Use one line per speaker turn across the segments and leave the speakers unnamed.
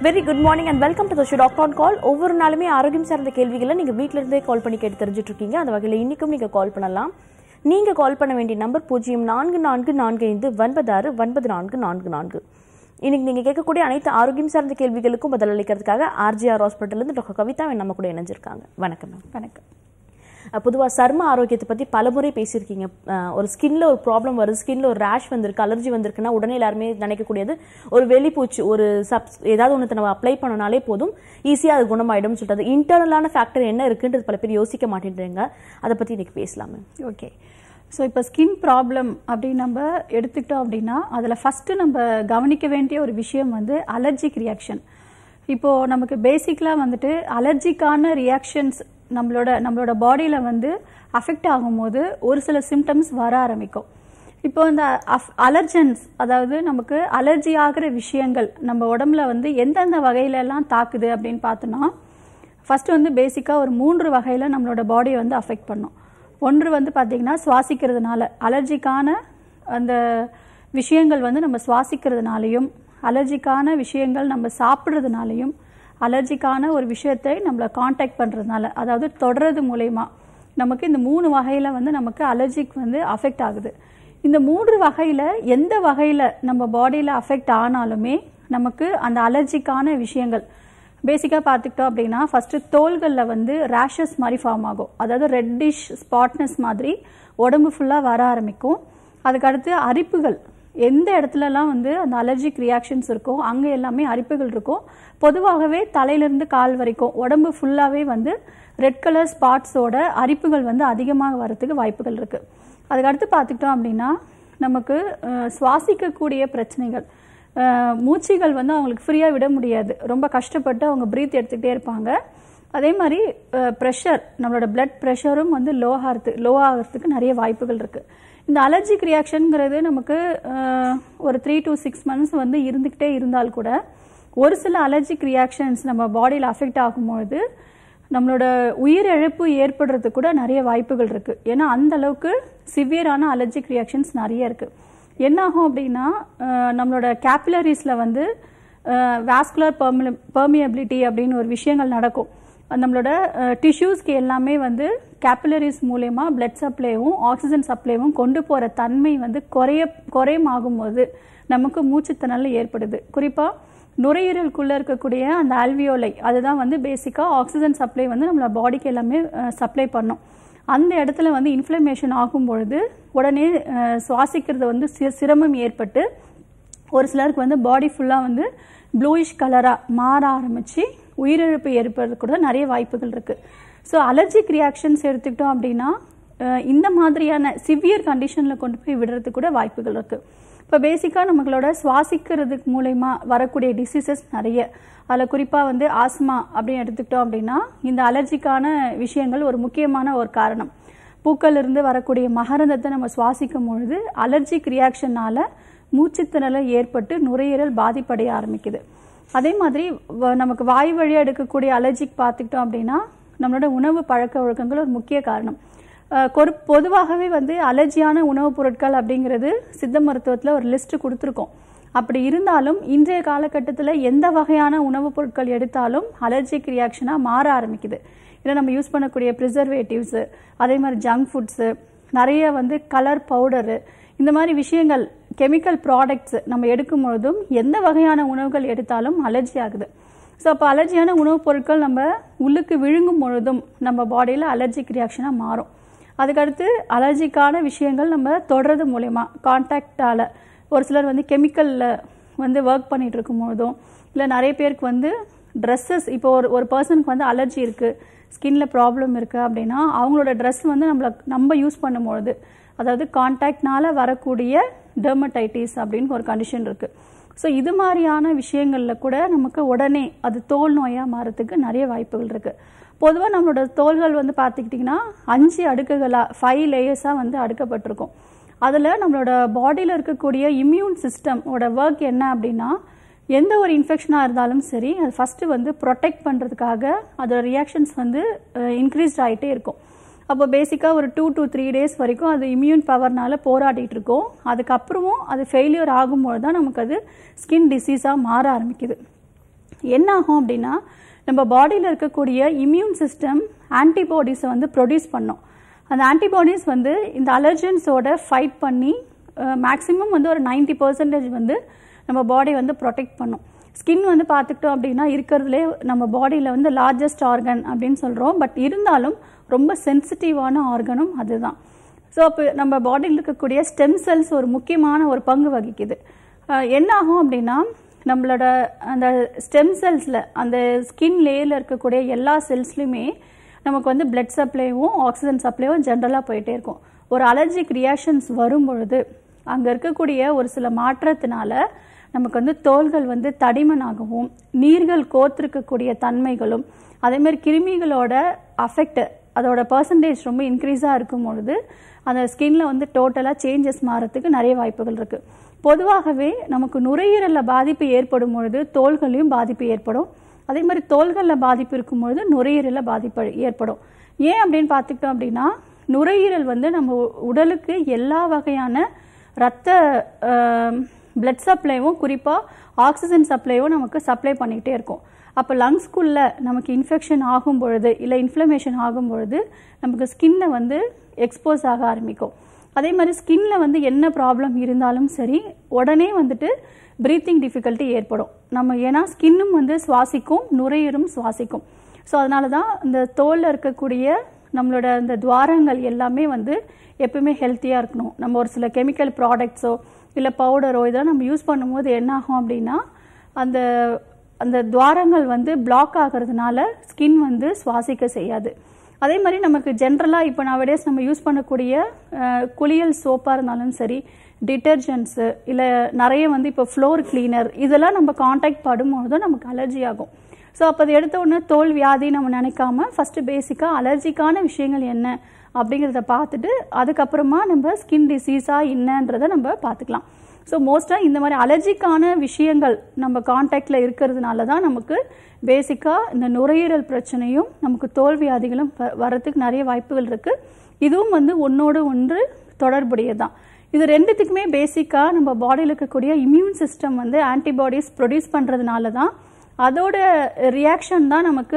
Very good morning and welcome to the show doctor on call ஒவ்வொரு நாளுமே ஆரோக்கியம் சார்ந்த கேள்விகளை நீங்க வீட்ல இருந்தே கால் பண்ணி கேட்டு தெரிஞ்சுட்டு இருக்கீங்க அந்த வகையில் இன்னைக்கும் நீங்க கால் பண்ணலாம் நீங்க கால் பண்ண வேண்டிய நம்பர் பூஜ்ஜியம் நான்கு நான்கு நான்கு ஐந்து ஒன்பது ஆறு ஒன்பது நான்கு நான்கு நான்கு இன்னைக்கு நீங்க கேட்கக்கூடிய அனைத்து ஆரோக்கியம் சார்ந்த கேள்விகளுக்கும் பதிலளிக்கிறதுக்காக ஆர்ஜிஆர் ஹாஸ்பிட்டல்லேருந்து டாக்டர் கவிதா நம்ம கூட இணைஞ்சிருக்காங்க வணக்கம் மேம்
வணக்கம்
பொதுவாக சர்ம ஆரோக்கியத்தை பற்றி பலமுறை பேசியிருக்கீங்க அஹ் ஒரு ஸ்கின்ல ஒரு ப்ராப்ளம் வருது ஸ்கின்ல ஒரு ரேஷ் வந்திருக்கு அலர்ஜி வந்திருக்குன்னா உடனே எல்லாருமே நினைக்கக்கூடியது ஒரு வெளிப்பூச்சி ஒரு சப்ஸ் ஏதாவது ஒன்று நம்ம அப்ளை பண்ணனாலே போதும் ஈஸியாக அது குணமாயிடும்னு சொல்லிட்டு அது இன்டர்னலான ஃபேக்டர் என்ன இருக்குன்றது பல பேர் யோசிக்க மாட்டேன்றீங்க அதை பற்றி இன்னைக்கு பேசலாமே
ஓகே ஸோ இப்போ ஸ்கின் ப்ராப்ளம் அப்படின்னு நம்ம எடுத்துக்கிட்டோம் அப்படின்னா அதில் ஃபஸ்ட்டு நம்ம கவனிக்க வேண்டிய ஒரு விஷயம் வந்து அலர்ஜிக் ரியாக்ஷன் இப்போது நமக்கு பேசிக்கலாக வந்துட்டு அலர்ஜிக்கான ரியாக்ஷன்ஸ் நம்மளோட நம்மளோட பாடியில் வந்து அஃபெக்ட் ஆகும்போது ஒரு சில சிம்டம்ஸ் வர ஆரம்பிக்கும் இப்போ இந்த அலர்ஜன்ஸ் அதாவது நமக்கு அலர்ஜி ஆகிற விஷயங்கள் நம்ம உடம்புல வந்து எந்தெந்த வகையில எல்லாம் தாக்குது அப்படின்னு பார்த்தோம்னா ஃபர்ஸ்ட் வந்து பேசிக்காக ஒரு மூன்று வகையில் நம்மளோட பாடியை வந்து அஃபெக்ட் பண்ணும் ஒன்று வந்து பார்த்தீங்கன்னா சுவாசிக்கிறதுனால அலர்ஜிக்கான அந்த விஷயங்கள் வந்து நம்ம சுவாசிக்கிறதுனாலையும் அலர்ஜிக்கான விஷயங்கள் நம்ம சாப்பிட்றதுனாலையும் அலர்ஜிக்கான ஒரு விஷயத்தை நம்மளை காண்டாக்ட் பண்ணுறதுனால அதாவது தொடர்றது மூலயமா நமக்கு இந்த மூணு வகையில் வந்து நமக்கு அலர்ஜிக் வந்து அஃபெக்ட் ஆகுது இந்த மூன்று வகையில் எந்த வகையில் நம்ம பாடியில் அஃபெக்ட் ஆனாலுமே நமக்கு அந்த அலர்ஜிக்கான விஷயங்கள் பேசிக்காக பார்த்துக்கிட்டோம் அப்படின்னா ஃபர்ஸ்ட் தோள்களில் வந்து ரேஷஸ் மாதிரி ஃபார்ம் ஆகும் அதாவது ரெட்டிஷ் ஸ்பாட்னஸ் மாதிரி உடம்பு ஃபுல்லாக வர ஆரம்பிக்கும் அதுக்கடுத்து அரிப்புகள் எந்த இடத்துலலாம் வந்து அந்த அலர்ஜிக் ரியாக்ஷன்ஸ் இருக்கோ அங்கே எல்லாமே அரிப்புகள் இருக்கும் பொதுவாகவே தலையிலிருந்து கால் வரைக்கும் உடம்பு ஃபுல்லாகவே வந்து ரெட் கலர் ஸ்பாட்ஸோட அரிப்புகள் வந்து அதிகமாக வரதுக்கு வாய்ப்புகள் இருக்குது அதுக்கடுத்து பார்த்துக்கிட்டோம் அப்படின்னா நமக்கு அஹ், சுவாசிக்கக்கூடிய பிரச்சனைகள் அஹ், மூச்சுகள் வந்து அவங்களுக்கு ஃப்ரீயாக விட முடியாது ரொம்ப கஷ்டப்பட்டு அவங்க ப்ரீத் எடுத்துக்கிட்டே இருப்பாங்க அதே மாதிரி ப்ரெஷர் நம்மளோட பிளட் ப்ரெஷரும் வந்து லோ ஆகிறது லோ ஆகிறதுக்கு நிறைய வாய்ப்புகள் இருக்குது இந்த அலர்ஜிக் ரியாக்ஷனுங்கிறது நமக்கு அஹ், ஒரு த்ரீ டு சிக்ஸ் மந்த்ஸ் வந்து இருந்துக்கிட்டே இருந்தால் கூட ஒரு சில அலர்ஜிக் ரியாக்ஷன்ஸ் நம்ம பாடியில் அஃபெக்ட் ஆகும்பொழுது நம்மளோட உயிரிழப்பு ஏற்படுறதுக்கு கூட நிறைய வாய்ப்புகள் இருக்கு ஏன்னா அந்த அளவுக்கு சிவியரான அலர்ஜிக் ரியாக்ஷன்ஸ் நிறைய இருக்கு என்ன ஆகும் அப்படின்னா அஹ், நம்மளோட கேபிலரிஸில் வந்து வாஸ்குலர் பெர்மியபிலிட்டி அப்படின்னு ஒரு விஷயங்கள் நடக்கும் அது நம்மளோட டிஷ்யூஸ்க்கு எல்லாமே வந்து கேபிலரிஸ் மூலயமா பிளட் சப்ளைவும் ஆக்சிஜன் சப்ளைவும் கொண்டு போகிற தன்மை வந்து குறைய குறையும் ஆகும்போது நமக்கு மூச்சுத்திணறல் ஏற்படுது குறிப்பாக நுரையீரலுக்குள்ளே இருக்கக்கூடிய அந்த ஆல்வியோலை அதுதான் வந்து பேசிக்காக ஆக்சிஜன் சப்ளை வந்து நம்மளோட பாடிக்கு எல்லாமே சப்ளை பண்ணும் அந்த இடத்துல வந்து இன்ஃப்ளமேஷன் ஆகும் பொழுது உடனே அஹ், சுவாசிக்கிறது வந்து சி- சிரமம் ஏற்பட்டு ஒரு சிலருக்கு வந்து பாடி ஃபுல்லாக வந்து ப்ளூயிஷ் கலராக மாற ஆரம்பித்து உயிரிழப்பு ஏற்படுறது கூட நிறைய வாய்ப்புகள் இருக்குது ஸோ அலர்ஜிக் ரியாக்ஷன்ஸ் எடுத்துக்கிட்டோம் அப்படின்னா அஹ், இந்த மாதிரியான சிவியர் கண்டிஷனில் கொண்டு போய் விடுறதுக்கு கூட வாய்ப்புகள் இருக்குது இப்போ பேசிக்காக நம்மளோட சுவாசிக்கிறதுக்கு மூலயமா வரக்கூடிய டிசீசஸ் நிறைய அதில் குறிப்பாக வந்து ஆஸ்மா அப்படின்னு எடுத்துக்கிட்டோம் அப்படின்னா இந்த அலர்ஜிக்கான விஷயங்கள் ஒரு முக்கியமான ஒரு காரணம் பூக்கள் இருந்து வரக்கூடிய மகரந்தத்தை நம்ம சுவாசிக்கும் பொழுது அலர்ஜிக் ரியாக்ஷனால மூச்சுத்திணறல் ஏற்பட்டு நுரையீரல் பாதிப்படைய ஆரம்பிக்குது அதே மாதிரி வ- நமக்கு வாய் வழியாக எடுக்கக்கூடிய அலர்ஜிக் பார்த்துக்கிட்டோம் அப்படின்னா நம்மளோட உணவு பழக்க வழக்கங்கள் ஒரு முக்கிய காரணம் அஹ் கொரு- பொதுவாகவே வந்து அலர்ஜியான உணவுப் பொருட்கள் அப்படிங்கிறது சித்த மருத்துவத்தில் ஒரு லிஸ்ட் கொடுத்துருக்கோம் அப்படி இருந்தாலும் இன்றைய காலகட்டத்தில் எந்த வகையான உணவுப் பொருட்கள் எடுத்தாலும் அலர்ஜிக் ரியாக்ஷனாக மாற ஆரம்பிக்குது இல்லை நம்ம யூஸ் பண்ணக்கூடிய ப்ரிசர்வேட்டிவ்ஸு அதே மாதிரி ஜங்க் ஃபுட்ஸு நிறைய வந்து கலர் பவுடரு இந்த மாதிரி விஷயங்கள் கெமிக்கல் ப்ராடக்ட்ஸ் நம்ம எடுக்கும் பொழுதும் எந்த வகையான உணவுகள் எடுத்தாலும் அலர்ஜி ஆகுது ஸோ அப்போ அலர்ஜியான உணவுப் பொருட்கள் நம்ம உள்ளுக்கு விழுங்கும் பொழுதும் நம்ம பாடியில் அலர்ஜிக் ரியாக்ஷனாக மாறும் அதுக்கடுத்து அலர்ஜிக்கான விஷயங்கள் நம்ம தொடர்றது மூலயமா கான்டாக்டால் ஒரு சிலர் வந்து கெமிக்கலில் வந்து ஒர்க் பண்ணிட்டு இருக்கும் பொழுதும் இல்லை நிறைய பேருக்கு வந்து ட்ரெஸ்ஸஸ் இப்போ ஒரு ஒரு பர்சனுக்கு வந்து அலர்ஜி இருக்குது ஸ்கின்ல ப்ராப்ளம் இருக்குது அப்படின்னா அவங்களோட ட்ரெஸ் வந்து நம்மள நம்ம யூஸ் பண்ணும்பொழுது அதாவது கான்டாக்ட்னால வரக்கூடிய டெர்மடைட்டிஸ் அப்படின்னு ஒரு கண்டிஷன் இருக்குது ஸோ இது மாதிரியான விஷயங்களில் கூட நமக்கு உடனே அது தோல் நோயாக மாறதுக்கு நிறைய வாய்ப்புகள் இருக்குது பொதுவாக நம்மளோட தோல்கள் வந்து பார்த்துக்கிட்டிங்கன்னா அஞ்சு அடுக்குகளாக ஃபைவ் லேயர்ஸாக வந்து அடுக்கப்பட்டிருக்கும் அதில் நம்மளோட பாடியில் இருக்கக்கூடிய இம்யூன் சிஸ்டமோட ஒர்க் என்ன அப்படின்னா எந்த ஒரு இன்ஃபெக்ஷனாக இருந்தாலும் சரி அது ஃபஸ்ட்டு வந்து ப்ரொடெக்ட் பண்ணுறதுக்காக அதோட ரியாக்ஷன்ஸ் வந்து இன்க்ரீஸ்ட் ஆகிட்டே இருக்கும் அப்போ பேசிக்காக ஒரு டூ to த்ரீ டேஸ் வரைக்கும் அது இம்யூன் பவர்னால போராடிட்டு இருக்கோம் அதுக்கப்புறமும் அது ஃபெயிலியர் ஆகும்போது தான் நமக்கு அது ஸ்கின் டிசீஸாக மாற ஆரம்பிக்குது என்ன ஆகும் அப்படின்னா நம்ம பாடியில் இருக்கக்கூடிய இம்யூன் சிஸ்டம் ஆன்டிபாடிஸை வந்து ப்ரொடியூஸ் பண்ணும் அந்த ஆன்டிபாடிஸ் வந்து இந்த அலர்ஜன்ஸோட ஃபைட் பண்ணி மேக்ஸிமம் வந்து ஒரு 90% பர்சன்டேஜ் வந்து நம்ம பாடி வந்து ப்ரொடெக்ட் பண்ணும் ஸ்கின் வந்து பார்த்துக்கிட்டோம் அப்படின்னா இருக்கிறதுலே நம்ம பாடியில் வந்து லார்ஜஸ்ட் ஆர்கன் அப்படின்னு சொல்கிறோம் பட் இருந்தாலும் ரொம்ப சென்சிட்டிவான ஆர்கனும் அதுதான் ஸோ அப்போ நம்ம பாடியில் இருக்கக்கூடிய ஸ்டெம் செல்ஸ் ஒரு முக்கியமான ஒரு பங்கு வகிக்குது அஹ் என்ன ஆகும் அப்படின்னா நம்மளோட அந்த ஸ்டெம் செல்ஸில் அந்த ஸ்கின் லேயரில் இருக்கக்கூடிய எல்லா செல்ஸ்லையுமே நமக்கு வந்து பிளட் சப்ளைவும் ஆக்சிஜன் சப்ளைவும் ஜென்ரலாக போயிட்டே இருக்கும் ஒரு அலர்ஜிக் ரியாக்ஷன்ஸ் வரும் பொழுது அங்கே இருக்கக்கூடிய ஒரு சில மாற்றத்தினால நமக்கு வந்து தோள்கள் வந்து தடிமனாகவும் நீர்கள் கோர்த்திருக்கக்கூடிய தன்மைகளும் அதே மாதிரி கிருமிகளோட அஃபெக்ட் அதோட பர்சன்டேஜ் ரொம்ப இன்க்ரீஸாக இருக்கும் பொழுது அந்த ஸ்கின்ல வந்து டோட்டலாக சேஞ்சஸ் மாறத்துக்கு நிறைய வாய்ப்புகள் இருக்கு பொதுவாகவே நமக்கு நுரையீரலில் பாதிப்பு ஏற்படும் பொழுது தோள்களையும் பாதிப்பு ஏற்படும் அதே மாதிரி தோள்களில் பாதிப்பு இருக்கும் பொழுது நுரையீரலில் பாதிப்பு ஏற்படும் ஏன் அப்படின்னு பார்த்துக்கிட்டோம் அப்படின்னா நுரையீரல் வந்து நம்ம உ- உடலுக்கு எல்லா வகையான ரத்த பிளட் சப்ளைவும் குறிப்பாக ஆக்சிஜன் சப்ளைவும் நமக்கு சப்ளை பண்ணிக்கிட்டே இருக்கும் அப்போ லங்ஸ்குள்ள நமக்கு இன்ஃபெக்ஷன் ஆகும் பொழுது இல்லை இன்ஃப்ளமேஷன் ஆகும் பொழுது நமக்கு ஸ்கின்ல வந்து எக்ஸ்போஸ் ஆக ஆரம்பிக்கும் அதே மாதிரி ஸ்கின்ல வந்து என்ன ப்ராப்ளம் இருந்தாலும் சரி உடனே வந்துட்டு பிரீத்திங் டிஃபிகல்ட்டி ஏற்படும் நம்ம ஏன்னா ஸ்கின்னும் வந்து சுவாசிக்கும் நுரையீரலும் சுவாசிக்கும் ஸோ அதனால தான் இந்த தோலில் இருக்கக்கூடிய நம்மளோட இந்த துவாரங்கள் எல்லாமே வந்து எப்பவுமே ஹெல்த்தியாக இருக்கணும் நம்ம ஒரு சில கெமிக்கல் ப்ராடக்ட்ஸோ இல்லை பவுடரோ இதெல்லாம் நம்ம யூஸ் பண்ணும்போது என்ன ஆகும் அப்படின்னா அந்த அந்த துவாரங்கள் வந்து பிளாக் ஆகிறதுனால ஸ்கின் வந்து சுவாசிக்க செய்யாது அதே மாதிரி நமக்கு ஜென்ரலாக இப்போ நவடேஸ் நம்ம யூஸ் பண்ணக்கூடிய அஹ், குளியல் சோப்பாக இருந்தாலும் சரி டிட்டர்ஜென்ட்ஸு இல்லை நிறைய வந்து இப்போ ஃப்ளோர் கிளீனர் இதெல்லாம் நம்ம காண்டாக்ட் படும்போதும் நமக்கு அலர்ஜி ஆகும் ஸோ அப்போ அது எடுத்த உடனே தோல் வியாதி நம்ம நினைக்காம ஃபஸ்ட்டு பேசிக்காக அலர்ஜிக்கான விஷயங்கள் என்ன அப்படிங்கிறத பார்த்துட்டு அதுக்கப்புறமா நம்ம ஸ்கின் டிசீஸாக என்னன்றதை நம்ம பார்த்துக்கலாம் ஸோ மோஸ்ட்டாக இந்த மாதிரி அலர்ஜிக்கான விஷயங்கள் நம்ம காண்டாக்டில் இருக்கிறதுனால தான் நமக்கு பேசிக்காக இந்த நுரையீரல் பிரச்சனையும் நமக்கு தோல் வியாதிகளும் வ- வரதுக்கு நிறைய வாய்ப்புகள் இருக்குது இதுவும் வந்து ஒன்றோடு ஒன்று தொடர்புடையது தான் இது ரெண்டுத்துக்குமே பேசிக்காக நம்ம பாடியில் இருக்கக்கூடிய இம்யூன் சிஸ்டம் வந்து ஆன்டிபாடிஸ் ப்ரொடியூஸ் பண்ணுறதுனால தான் அதோட ரியாக்ஷன் தான் நமக்கு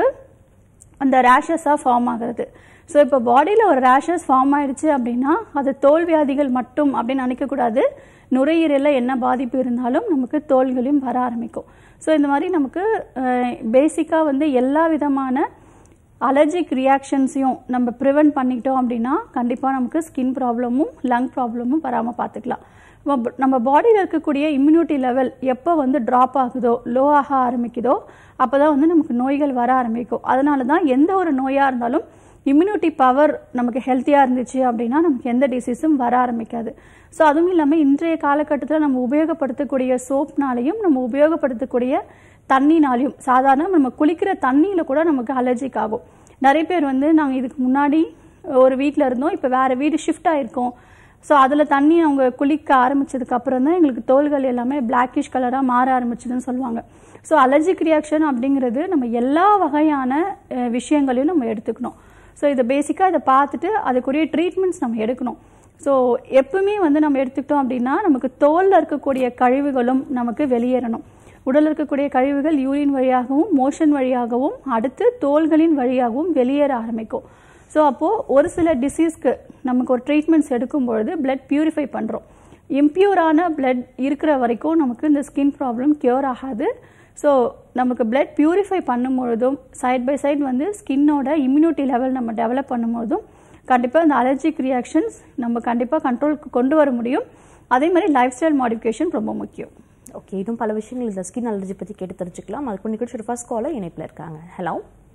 அந்த ரேஷஸாக ஃபார்ம் ஆகிறது ஸோ இப்போ பாடியில் ஒரு ரேஷஸ் ஃபார்ம் ஆயிடுச்சு அப்படின்னா அது தோல் வியாதிகள் மட்டும் அப்படின்னு நினைக்கக்கூடாது நுரையீரலில் என்ன பாதிப்பு இருந்தாலும் நமக்கு தோல்களையும் வர ஆரம்பிக்கும் ஸோ இந்த மாதிரி நமக்கு பேசிக்காக வந்து எல்லா விதமான அலர்ஜிக் ரியாக்ஷன்ஸையும் நம்ம ப்ரிவென்ட் பண்ணிக்கிட்டோம் அப்படின்னா கண்டிப்பாக நமக்கு ஸ்கின் ப்ராப்ளமும் லங் ப்ராப்ளமும் வராமல் பார்த்துக்கலாம் நம்ம- நம்ம பாடியில் இருக்கக்கூடிய இம்யூனிட்டி லெவல் எப்போ வந்து ட்ராப் ஆகுதோ லோ ஆக ஆரம்பிக்குதோ அப்போ தான் வந்து நமக்கு நோய்கள் வர ஆரம்பிக்கும் அதனால தான் எந்த ஒரு நோயாக இருந்தாலும் இம்யூனிட்டி பவர் நமக்கு ஹெல்த்தியாக இருந்துச்சு அப்படின்னா நமக்கு எந்த டிசீஸும் வர ஆரம்பிக்காது ஸோ அதுவும் இல்லாமல் இன்றைய காலகட்டத்தில் நம்ம உபயோகப்படுத்தக்கூடிய சோப்னாலையும் நம்ம உபயோகப்படுத்தக்கூடிய தண்ணினாலையும் சாதாரண நம்ம குளிக்கிற தண்ணியில் கூட நமக்கு அலர்ஜிக் ஆகும் நிறைய பேர் வந்து நாங்கள் இதுக்கு முன்னாடி ஒரு வீட்டில் இருந்தோம் இப்போ வேறு வீடு ஷிஃப்ட் ஆயிருக்கோம் ஸோ அதில் தண்ணி அவங்க குளிக்க ஆரம்பிச்சதுக்கு அப்புறம் தான் எங்களுக்கு தோள்கள் எல்லாமே பிளாக்கிஷ் கலராக மாற ஆரம்பிச்சதுன்னு சொல்லுவாங்க ஸோ அலர்ஜிக் ரியாக்ஷன் அப்படிங்கிறது நம்ம எல்லா வகையான அஹ், விஷயங்களையும் நம்ம எடுத்துக்கணும் ஸோ இதை பேசிக்காக இதை பார்த்துட்டு அதுக்குரிய ட்ரீட்மெண்ட்ஸ் நம்ம எடுக்கணும் ஸோ எப்பவுமே வந்து நம்ம எடுத்துக்கிட்டோம் அப்படின்னா நமக்கு தோலில் இருக்கக்கூடிய கழிவுகளும் நமக்கு வெளியேறணும் உடலில் இருக்கக்கூடிய கழிவுகள் யூரின் வழியாகவும் மோஷன் வழியாகவும் அடுத்து தோள்களின் வழியாகவும் வெளியேற ஆரம்பிக்கும் ஸோ அப்போது ஒரு சில டிசீஸ்க்கு நமக்கு ஒரு ட்ரீட்மெண்ட்ஸ் எடுக்கும் பொழுது பிளட் பியூரிஃபை பண்ணுறோம் இம்ப்யூரான பிளட் இருக்கிற வரைக்கும் நமக்கு இந்த ஸ்கின் ப்ராப்ளம் கியூர் ஆகாது ஸோ நமக்கு பிளட் பியூரிஃபை பண்ணும் பொழுதும் சைட் பை சைடு வந்து ஸ்கின்னோட இம்யூனிட்டி லெவல் நம்ம டெவலப் பண்ணும்போதும் கண்டிப்பாக இந்த அலர்ஜிக் ரியாக்ஷன்ஸ் நம்ம கண்டிப்பாக கண்ட்ரோலுக்கு கொண்டு வர முடியும் அதே மாதிரி லைஃப் ஸ்டைல் மாடிஃபிகேஷன் ரொம்ப முக்கியம்
ஓகே இன்னும் பல விஷயங்கள் இந்த ஸ்கின் அலர்ஜி பற்றி கேட்டு தெரிஞ்சுக்கலாம் அதுக்கு நிகழ்ச்சியோட ஃபர்ஸ்ட் காலர் இணைப்பில் இருக்காங்க ஹலோ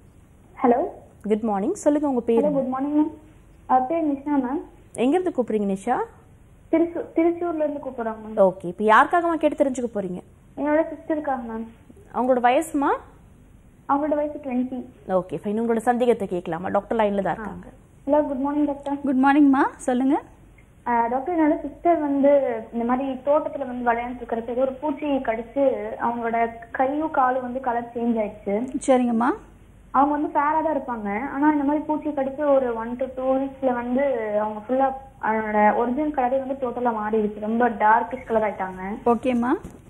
ஹலோ
குட் மார்னிங் சொல்லுங்க உங்க பேர்
ஹலோ குட் மார்னிங் மேம் அவர் பேர் நிஷா மேம்
எங்கேருந்து கூப்பிடுறீங்க நிஷா
திருச்சூர் திருச்சூர்ல இருந்து கூப்பிடுறாங்க மேம்
ஓகே இப்போ யாருக்காகமா கேட்டு தெரிஞ்சுக்க போறீங்க
என்னோட சிஸ்டருக்காக மேம்
அவங்களோட வயசுமா
அவங்களோட வயசு டுவெண்ட்டி
ஓகே ஃபைன் உங்களோட சந்தேகத்தை கேட்கலாமா டாக்டர் லைன்ல தான் இருக்காங்க
hello good morning doctor
good மார்னிங்மா சொல்லுங்கள்
டாக்டர் என்னோட சிஸ்டர் வந்து இந்த மாதிரி தோட்டத்துல வந்து விளையாண்டு இருக்கிறப்ப ஏதோ ஒரு பூச்சி கடிச்சு அவங்களோட கையும் காலும் வந்து கலர் சேஞ்ச் ஆயிடுச்சு
சரிங்கம்மா
அவங்க வந்து ஃபேரா தான் இருப்பாங்க ஆனா இந்த மாதிரி பூச்சி கடிச்சு ஒரு ஒன் டு டூ வீக்ஸ்ல வந்து அவங்க ஃபுல்லா அவனோட ஒரிஜினல் கலரே வந்து டோட்டலா மாறிடுச்சு ரொம்ப டார்க்கிஷ் கலர் ஆயிட்டாங்க
ஓகேம்மா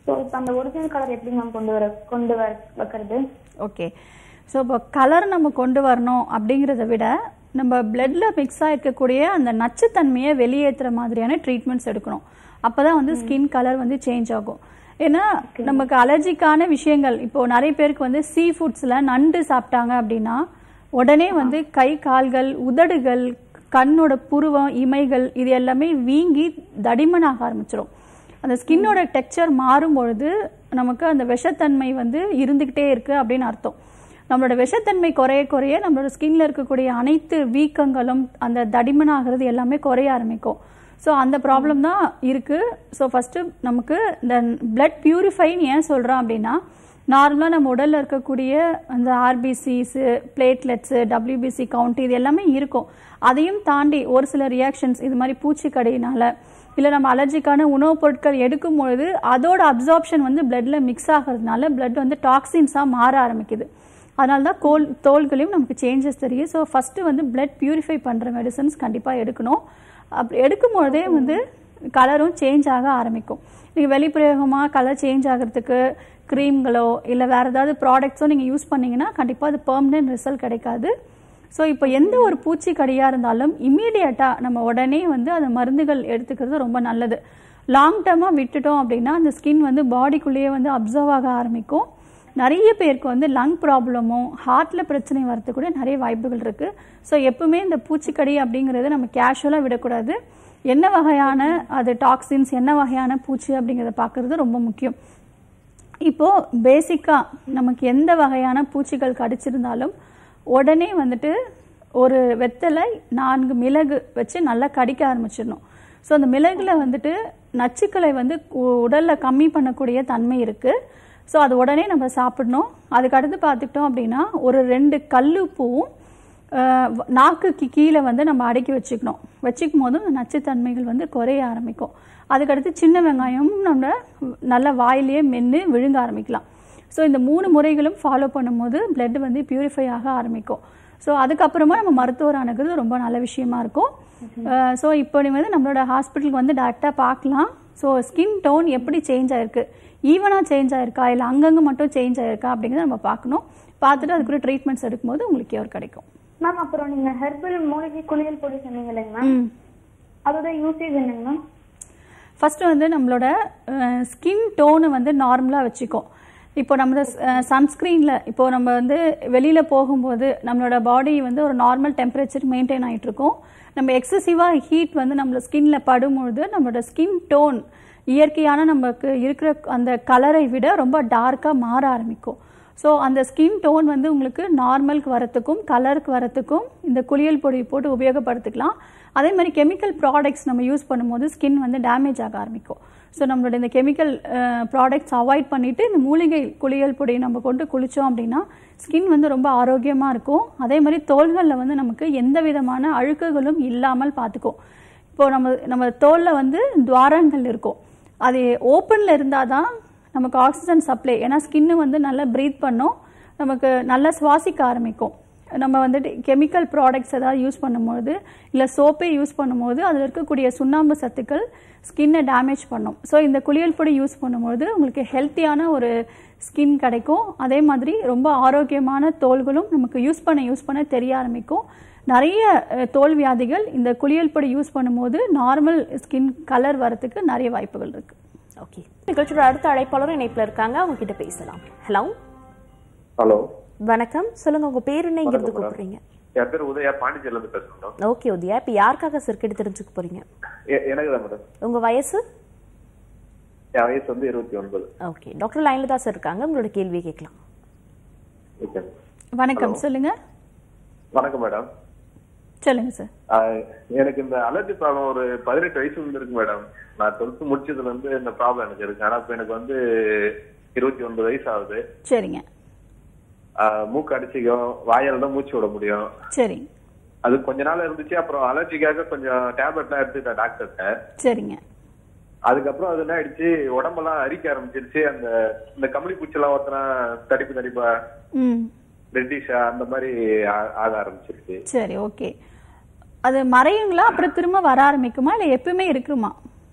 ஸோ இப்போ அந்த ஒரிஜினல் கலர் எப்படி மேம் கொண்டு வர கொண்டு வர வைக்கிறது
ஓகே ஸோ இப்போ கலர் நம்ம கொண்டு வரணும் அப்படிங்கிறத விட நம்ம பிளட்ல மிக்ஸ் ஆயிருக்கக்கூடிய அந்த நச்சுத்தன்மையை வெளியேற்றுற மாதிரியான ட்ரீட்மெண்ட்ஸ் எடுக்கணும் அப்பதான் வந்து ஸ்கின் கலர் வந்து சேஞ்ச் ஆகும் ஏன்னா நமக்கு அலர்ஜிக்கான விஷயங்கள் இப்போ நிறைய பேருக்கு வந்து சீ ஃபுட்ஸ்ல நண்டு சாப்பிட்டாங்க அப்படின்னா உடனே வந்து கை கால்கள் உதடுகள் கண்ணோட புருவம் இமைகள் இது எல்லாமே வீங்கி தடிமனாக ஆரம்பிச்சிடும் அந்த ஸ்கின்னோட டெக்ஸ்சர் மாறும் பொழுது நமக்கு அந்த விஷத்தன்மை வந்து இருந்துகிட்டே இருக்கு அப்படின்னு அர்த்தம் நம்மளோட விஷத்தன்மை குறைய குறைய நம்மளோட ஸ்கின்ல இருக்கக்கூடிய அனைத்து வீக்கங்களும் அந்த தடிமனாகிறது எல்லாமே குறைய ஆரம்பிக்கும் ஸோ அந்த ப்ராப்ளம் தான் இருக்கு ஸோ ஃபர்ஸ்ட் நமக்கு இந்த பிளட் பியூரிஃபைன்னு ஏன் சொல்றோம் அப்படின்னா நார்மலாக நம்ம உடல்ல இருக்கக்கூடிய அந்த ஆர்பிசிஸு பிளேட்லெட்ஸு டபிள்யூபிசி கவுண்ட் இது எல்லாமே இருக்கும் அதையும் தாண்டி ஒரு சில ரியாக்ஷன்ஸ் இது மாதிரி பூச்சிக்கடியினால இல்லை நம்ம அலர்ஜிக்கான உணவுப் பொருட்கள் எடுக்கும் பொழுது அதோட அப்சார்ப்ஷன் வந்து பிளட்ல மிக்ஸ் ஆகிறதுனால பிளட் வந்து டாக்ஸின்ஸாக மாற ஆரம்பிக்குது அதனால தான் கோல் தோல்களையும் நமக்கு சேஞ்சஸ் தெரியும் ஸோ ஃபஸ்ட்டு வந்து பிளட் பியூரிஃபை பண்ணுற மெடிசன்ஸ் கண்டிப்பாக எடுக்கணும் அப்படி எடுக்கும் பொழுதே வந்து கலரும் சேஞ்ச் ஆக ஆரம்பிக்கும் நீங்கள் வெளிப்பிரயோகமாக கலர் சேஞ்ச் ஆகிறதுக்கு க்ரீம்களோ இல்லை வேறு ஏதாவது ப்ராடக்ட்ஸோ நீங்கள் யூஸ் பண்ணீங்கன்னா கண்டிப்பாக அது பெர்மனன்ட் ரிசல்ட் கிடைக்காது ஸோ இப்போ எந்த ஒரு பூச்சிக்கடியாக இருந்தாலும் இம்மீடியட்டாக நம்ம உடனே வந்து அந்த மருந்துகள் எடுத்துக்கிறது ரொம்ப நல்லது லாங் டேர்மாக விட்டுட்டோம் அப்படின்னா அந்த ஸ்கின் வந்து பாடிக்குள்ளேயே வந்து அப்சர்வ் ஆக ஆரம்பிக்கும் நிறைய பேருக்கு வந்து லங் ப்ராப்ளமும் ஹார்ட்ல பிரச்சனை வரதுக்கு கூட நிறைய வாய்ப்புகள் இருக்கு ஸோ எப்பவுமே இந்த பூச்சிக்கடி அப்படிங்கறத நம்ம கேஷுவலாக விடக்கூடாது என்ன வகையான அது டாக்ஸின்ஸ் என்ன வகையான பூச்சி அப்படிங்கறத பார்க்கறது ரொம்ப முக்கியம் இப்போ பேசிக்கா நமக்கு எந்த வகையான பூச்சிகள் கடிச்சிருந்தாலும் உடனே வந்துட்டு ஒரு வெத்தலை நான்கு மிளகு வச்சு நல்லா கடிக்க ஆரம்பிச்சிடணும் ஸோ அந்த மிளகுல வந்துட்டு நச்சுக்களை வந்து உ- உடல்ல கம்மி பண்ணக்கூடிய தன்மை இருக்கு ஸோ அது உடனே நம்ம சாப்பிடணும் அதுக்கு அடுத்து பார்த்துக்கிட்டோம் அப்படின்னா ஒரு ரெண்டு கல்லுப்பூவும் அஹ், நாக்குக்கு கீழே வந்து நம்ம அடக்கி வச்சுக்கணும் வச்சுக்கும் போதும் இந்த நச்சுத்தன்மைகள் வந்து குறைய ஆரம்பிக்கும் அதுக்கடுத்து சின்ன வெங்காயமும் நம்ம நல்ல வாயிலேயே மென்று விழுங்க ஆரம்பிக்கலாம் ஸோ இந்த மூணு முறைகளும் ஃபாலோ பண்ணும்போது blood வந்து பியூரிஃபை ஆக ஆரம்பிக்கும் ஸோ அதுக்கப்புறமா நம்ம மருத்துவர் அணுகிறது ரொம்ப நல்ல விஷயமா இருக்கும் ஸோ இப்போ நீ வந்து நம்மளோட ஹாஸ்பிட்டலுக்கு வந்து டேரெக்டாக பார்க்கலாம் ஸோ ஸ்கின் டோன் எப்படி சேஞ்ச் ஆயிருக்கு ஈவனாக சேஞ்ச் ஆயிருக்கா இல்லை அங்கங்கே மட்டும் சேஞ்ச் ஆயிருக்கா அப்படிங்கிறத நம்ம பார்க்கணும் பார்த்துட்டு அதுக்குள்ள ட்ரீட்மெண்ட்ஸ் எடுக்கும்போது உங்களுக்கு கியூர் கிடைக்கும்
மேம் அப்புறம் நீங்க ஹெர்பல் மூலிகை குளியல் பொடி சொன்னீங்க இல்லைங்க மேம்
ம்
அதோட யூசேஜ் என்னங்க மேம்
ஃபர்ஸ்ட் வந்து நம்மளோட ஸ்கின் டோனை வந்து நார்மலாக வச்சுக்கோ இப்போ நம்ம சன்ஸ்க்ரீனில் இப்போ நம்ம வந்து வெளியில் போகும்போது நம்மளோட பாடி வந்து ஒரு நார்மல் டெம்பரேச்சர் மெயின்டைன் ஆகிட்டு இருக்கும் நம்ம எக்ஸசிவாக ஹீட் வந்து நம்மளோட ஸ்கின்ல படும்பொழுது நம்மளோட ஸ்கின் டோன் இயற்கையான நமக்கு இருக்கிற அந்த கலரை விட ரொம்ப டார்க்காக மாற ஆரம்பிக்கும் ஸோ அந்த ஸ்கின் டோன் வந்து உங்களுக்கு நார்மலுக்கு வரத்துக்கும் கலருக்கு வரத்துக்கும் இந்த குளியல் பொடி போட்டு உபயோகப்படுத்திக்கலாம் அதே மாதிரி கெமிக்கல் ப்ராடக்ட்ஸ் நம்ம யூஸ் பண்ணும்போது ஸ்கின் வந்து டேமேஜ் ஆக ஆரம்பிக்கும் ஸோ நம்மளோட இந்த கெமிக்கல் ப்ராடக்ட்ஸ் அவாய்ட் பண்ணிட்டு இந்த மூலிகை குளியல் பொடி நம்ம கொண்டு குளிச்சோம் அப்படின்னா ஸ்கின் வந்து ரொம்ப ஆரோக்கியமாக இருக்கும் அதே மாதிரி தோள்களில் வந்து நமக்கு எந்த விதமான அழுக்குகளும் இல்லாமல் பார்த்துக்கும் இப்போ நம்ம நம்ம தோல்ல வந்து துவாரங்கள் இருக்கும் அது ஓப்பனில் இருந்தால் தான் நமக்கு ஆக்சிஜன் சப்ளை ஏன்னா ஸ்கின்னு வந்து நல்லா ப்ரீத் பண்ணும் நமக்கு நல்லா சுவாசிக்க ஆரம்பிக்கும் நம்ம வந்துட்டு கெமிக்கல் ப்ராடக்ட்ஸ் ஏதாவது யூஸ் பண்ணும்போது இல்லை சோப்பே யூஸ் பண்ணும்போது அதில் இருக்கக்கூடிய சுண்ணாம்பு சத்துக்கள் ஸ்கின்னை டேமேஜ் பண்ணும் ஸோ இந்த குளியல் பொடி யூஸ் பண்ணும்போது உங்களுக்கு ஹெல்த்தியான ஒரு ஸ்கின் கிடைக்கும் அதே மாதிரி ரொம்ப ஆரோக்கியமான தோள்களும் நமக்கு யூஸ் பண்ண யூஸ் பண்ண தெரிய ஆரம்பிக்கும் நிறைய அஹ், தோல் வியாதிகள் இந்த குளியல் பொடி யூஸ் பண்ணும்போது நார்மல் ஸ்கின் கலர் வரத்துக்கு நிறைய வாய்ப்புகள் இருக்கு
ஓகே நிகழ்ச்சியோட அடுத்த அழைப்பாளரும் இணைப்புல இருக்காங்க அவங்க கிட்ட பேசலாம் ஹலோ
ஹலோ
வணக்கம் சொல்லுங்க உங்க பேர் என்ன இங்க இருந்து
வணக்கம் மேடம்.
கூப்பிடுறீங்க
என் பேர் உதயா பாண்டிச்சேரில இருந்து பேசுறேன் மேடம்
ஓகே உதயா இப்ப யாருக்காக சர்க்கெட் தெரிஞ்சுக்க போறீங்க
எ- எனக்கு தான் மேடம்
உங்க வயசு
என் வயசு வந்து இருபத்தி ஒன்பது
ஓகே டாக்டர் லைன்ல தான் சார் இருக்காங்க உங்களோட கேள்வி கேட்கலாம்
ஓகே
வணக்கம் சொல்லுங்க
வணக்கம் மேடம்
சொல்லுங்க சார்
ஆஹ், எனக்கு இந்த அலர்ஜி ப்ராப்ளம் ஒரு பதினெட்டு வயசு வந்து இருக்கு மேடம் நான் டுவெல்த் முடிச்சதுல இருந்து இந்த ப்ராப்ளம் எனக்கு இருக்கு ஆனா இப்ப எனக்கு வந்து இருபத்தி ஒன்பது வயசு ஆகுது
சரிங்க
ஆஹ், மூக்கு அடிச்சிக்கும் வாயால தான் மூச்சு விட முடியும்
சரி
அது கொஞ்ச நாள் இருந்துச்சு அப்புறம் அலர்ஜிக்காக கொஞ்சம் டேப்லெட்லாம் எடுத்துட்டேன் டாக்டர்கிட்ட
சரிங்க
அதுக்கப்புறம் அது என்ன ஆயிடுச்சு உடம்பெல்லாம் அரிக்க ஆரம்பிச்சிருச்சு அந்த இந்த கம்பளி பூச்செல்லாம் ஒருத்தனா தடிப்பு தடிப்பா
ம்
ரெட்டிஷா அந்த மாதிரி ஆ- ஆக ஆரம்பிச்சிருச்சு
சரி ஓகே அது மறையுங்களா அப்புறம் திரும்ப வர ஆரம்பிக்குமா இல்லை எப்பவுமே இருக்குமா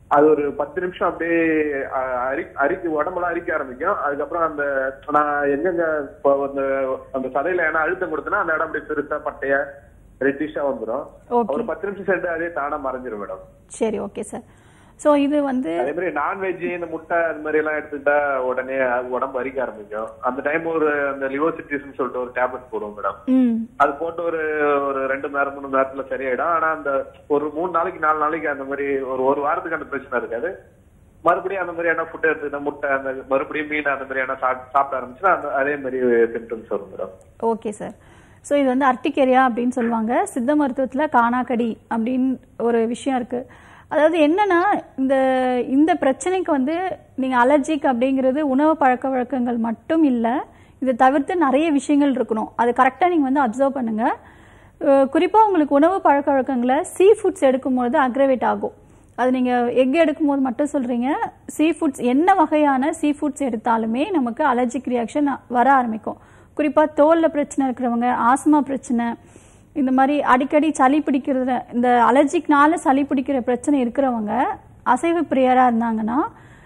அது ஒரு பத்து நிமிஷம் அப்படியே அஹ், அரி அரிக்க உடம்பெல்லாம் அரிக்க ஆரம்பிக்கும் அதுக்கப்புறம் அந்த நான் எங்கெங்க இப்போ அந்த அந்த சதையில ஏன்னா அழுத்தம் கொடுத்தனா அந்த இடம் அப்படியே பெருசா பட்டையா ரெட்டிஷா வந்துடும்
ஓகே
ஒரு பத்து நிமிஷம் சேர்ந்து அதே தானா மறைஞ்சிரும் மேடம்
சரி ஓகே சார் ஸோ இது வந்து
அதே மாதிரி நான்வெஜ் இந்த முட்டை அது மாதிரி எல்லாம் எடுத்துக்கிட்டா உடனே அது உடம்பு அரிக்க ஆரம்பிக்கும் அந்த டைம் ஒரு அந்த லிவோசிட்டிஸ்னு சொல்லிட்டு ஒரு டேப்லெட் போடுவோம் மேடம்
ம்
அது போட்டு ஒரு ஒரு ரெண்டு மணி நேரம் மூணு மணி நேரத்துல சரியாயிடும் ஆனா அந்த ஒரு மூணு நாளைக்கு நாலு நாளைக்கு அந்த மாதிரி ஒரு ஒரு வாரத்துக்கு அந்த பிரச்சனை இருக்காது மறுபடியும் அந்த மாதிரியான ஃபுட் எடுத்துக்கிட்டா முட்டை அந்த மறுபடியும் மீன் அந்த மாதிரியான சாப்பிட்டு சாப்பிட ஆரம்பிச்சுன்னா அந்த அதே மாதிரி சிம்டம்ஸ் வரும் மேடம்
ஓகே சார் ஸோ இது வந்து அர்டிகேரியா அப்படின்னு சொல்லுவாங்க சித்த மருத்துவத்தில் காணாக்கடி அப்படின்னு ஒரு விஷயம் இருக்கு அதாவது என்னன்னா இந்த இந்த பிரச்சனைக்கு வந்து நீங்கள் அலர்ஜிக் அப்படிங்கிறது உணவு பழக்க வழக்கங்கள் மட்டும் இல்லை இதை தவிர்த்து நிறைய விஷயங்கள் இருக்கணும் அது கரெக்டாக நீங்கள் வந்து அப்சர்வ் பண்ணுங்க குறிப்பாக உங்களுக்கு உணவு பழக்க வழக்கங்களை சீ ஃபுட்ஸ் எடுக்கும்போது அக்ரவேட் ஆகும் அது நீங்கள் எக் எடுக்கும்போது மட்டும் சொல்கிறீங்க சீ ஃபுட்ஸ் என்ன வகையான சீ ஃபுட்ஸ் எடுத்தாலுமே நமக்கு அலர்ஜிக் ரியாக்ஷன் வர ஆரம்பிக்கும் குறிப்பாக தோலில் பிரச்சனை இருக்கிறவங்க ஆஸ்மா பிரச்சனை இந்த மாதிரி அடிக்கடி சளி பிடிக்கிறது இந்த அலர்ஜிக்னால சளி பிடிக்கிற பிரச்சனை இருக்கிறவங்க அசைவ பிரியராக இருந்தாங்கன்னா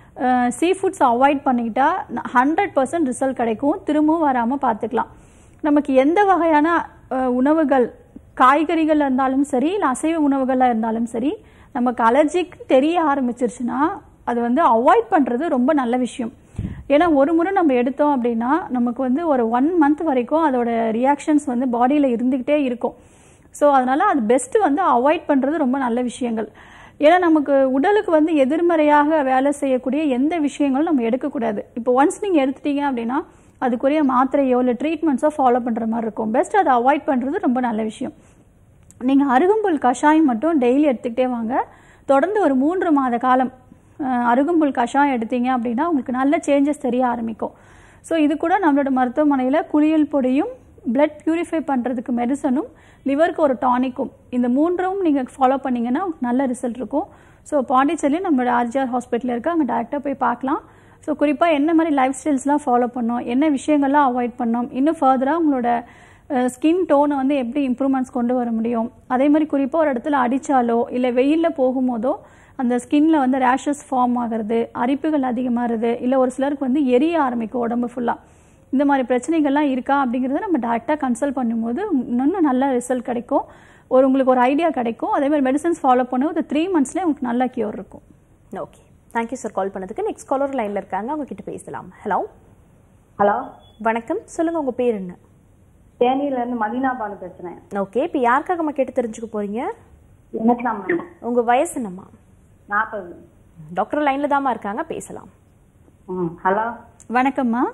சீ ஃபுட்ஸ் அவாய்ட் பண்ணிக்கிட்டா ஹண்ட்ரட் பர்சன்ட் ரிசல்ட் கிடைக்கும் திரும்பவும் வராமல் பார்த்துக்கலாம் நமக்கு எந்த வகையான அஹ், உணவுகள் காய்கறிகள் இருந்தாலும் சரி இல்லை அசைவ உணவுகளாக இருந்தாலும் சரி நமக்கு அலர்ஜிக் தெரிய ஆரம்பிச்சிருச்சுன்னா அது வந்து அவாய்ட் பண்ணுறது ரொம்ப நல்ல விஷயம் ஏன்னா ஒரு முறை நம்ம எடுத்தோம் அப்படின்னா நமக்கு வந்து ஒரு ஒன் மந்த் வரைக்கும் அதோட ரியாக்ஷன்ஸ் வந்து பாடியில் இருந்துக்கிட்டே இருக்கும் ஸோ அதனால அது பெஸ்ட் வந்து அவாய்ட் பண்ணுறது ரொம்ப நல்ல விஷயங்கள் ஏன்னா நமக்கு உடலுக்கு வந்து எதிர்மறையாக வேலை செய்யக்கூடிய எந்த விஷயங்களும் நம்ம எடுக்கக்கூடாது இப்போ ஒன்ஸ் நீங்கள் எடுத்துட்டீங்க அப்படின்னா அதுக்குரிய மாத்திரையோ இல்லை ட்ரீட்மெண்ட்ஸோ ஃபாலோ பண்ணுற மாதிரி இருக்கும் பெஸ்ட் அதை அவாய்ட் பண்ணுறது ரொம்ப நல்ல விஷயம் நீங்கள் அருகம்புல் கஷாயம் மட்டும் டெய்லி எடுத்துக்கிட்டே வாங்க தொடர்ந்து ஒரு மூன்று மாத காலம் அஹ், அருகம்புல் கஷாயம் எடுத்தீங்க அப்படின்னா உங்களுக்கு நல்ல சேஞ்சஸ் தெரிய ஆரம்பிக்கும் ஸோ இது கூட நம்மளோட மருத்துவமனையில் குளியல் பொடியும் பிளட் பியூரிஃபை பண்ணுறதுக்கு மெடிசனும் லிவருக்கு ஒரு டானிக்கும் இந்த மூன்றும் நீங்கள் ஃபாலோ பண்ணீங்கன்னா உங்களுக்கு நல்ல ரிசல்ட் இருக்கும் ஸோ பாண்டிச்சேரியில் நம்மளோட ஆர்ஜிஆர் ஹாஸ்பிட்டல் இருக்குது அங்கே டேரெக்டாக போய் பார்க்கலாம் ஸோ குறிப்பாக என்ன மாதிரி லைஃப் ஸ்டைல்ஸ்லாம் ஃபாலோ பண்ணோம் என்ன விஷயங்கள்லாம் அவாய்ட் பண்ணோம் இன்னும் ஃபர்தராக உங்களோட ஸ்கின் டோனை வந்து எப்படி இம்ப்ரூவ்மெண்ட்ஸ் கொண்டு வர முடியும் அதே மாதிரி குறிப்பாக ஒரு இடத்துல அடித்தாலோ இல்லை வெயிலில் போகும்போதோ அந்த ஸ்கின்ல வந்து ரேஷஸ் ஃபார்ம் ஆகிறது அரிப்புகள் அதிகமாகிறது இல்லை ஒரு சிலருக்கு வந்து எரிய ஆரம்பிக்கும் உடம்பு ஃபுல்லாக இந்த மாதிரி பிரச்சனைகள்லாம் இருக்கா அப்படிங்கிறத நம்ம டேரெக்டாக கன்சல்ட் பண்ணும்போது இன்னும் நல்ல ரிசல்ட் கிடைக்கும் ஒரு உங்களுக்கு ஒரு ஐடியா கிடைக்கும் அதே மாதிரி மெடிசன்ஸ் ஃபாலோ பண்ண ஒரு த்ரீ மந்த்ஸ்லேயே உங்களுக்கு நல்ல கியூர் இருக்கும்
ஓகே தேங்க்யூ சார் கால் பண்ணதுக்கு நெக்ஸ்ட் காலர் லைன்ல இருக்காங்க அவங்க கிட்ட பேசலாம் ஹலோ
ஹலோ
வணக்கம் சொல்லுங்க உங்க பேர் என்ன
தேனியில இருந்து மதினா பானு பேசுறேன்
ஓகே இப்போ யாருக்காகம்மா கேட்டு தெரிஞ்சுக்க போறீங்க
எனக்கு தான் மேம்
உங்க வயசு என்னம்மா
நாற்பது
டாக்டர் லைன்ல தாம்மா இருக்காங்க பேசலாம்
ம் ஹலோ
வணக்கம்மா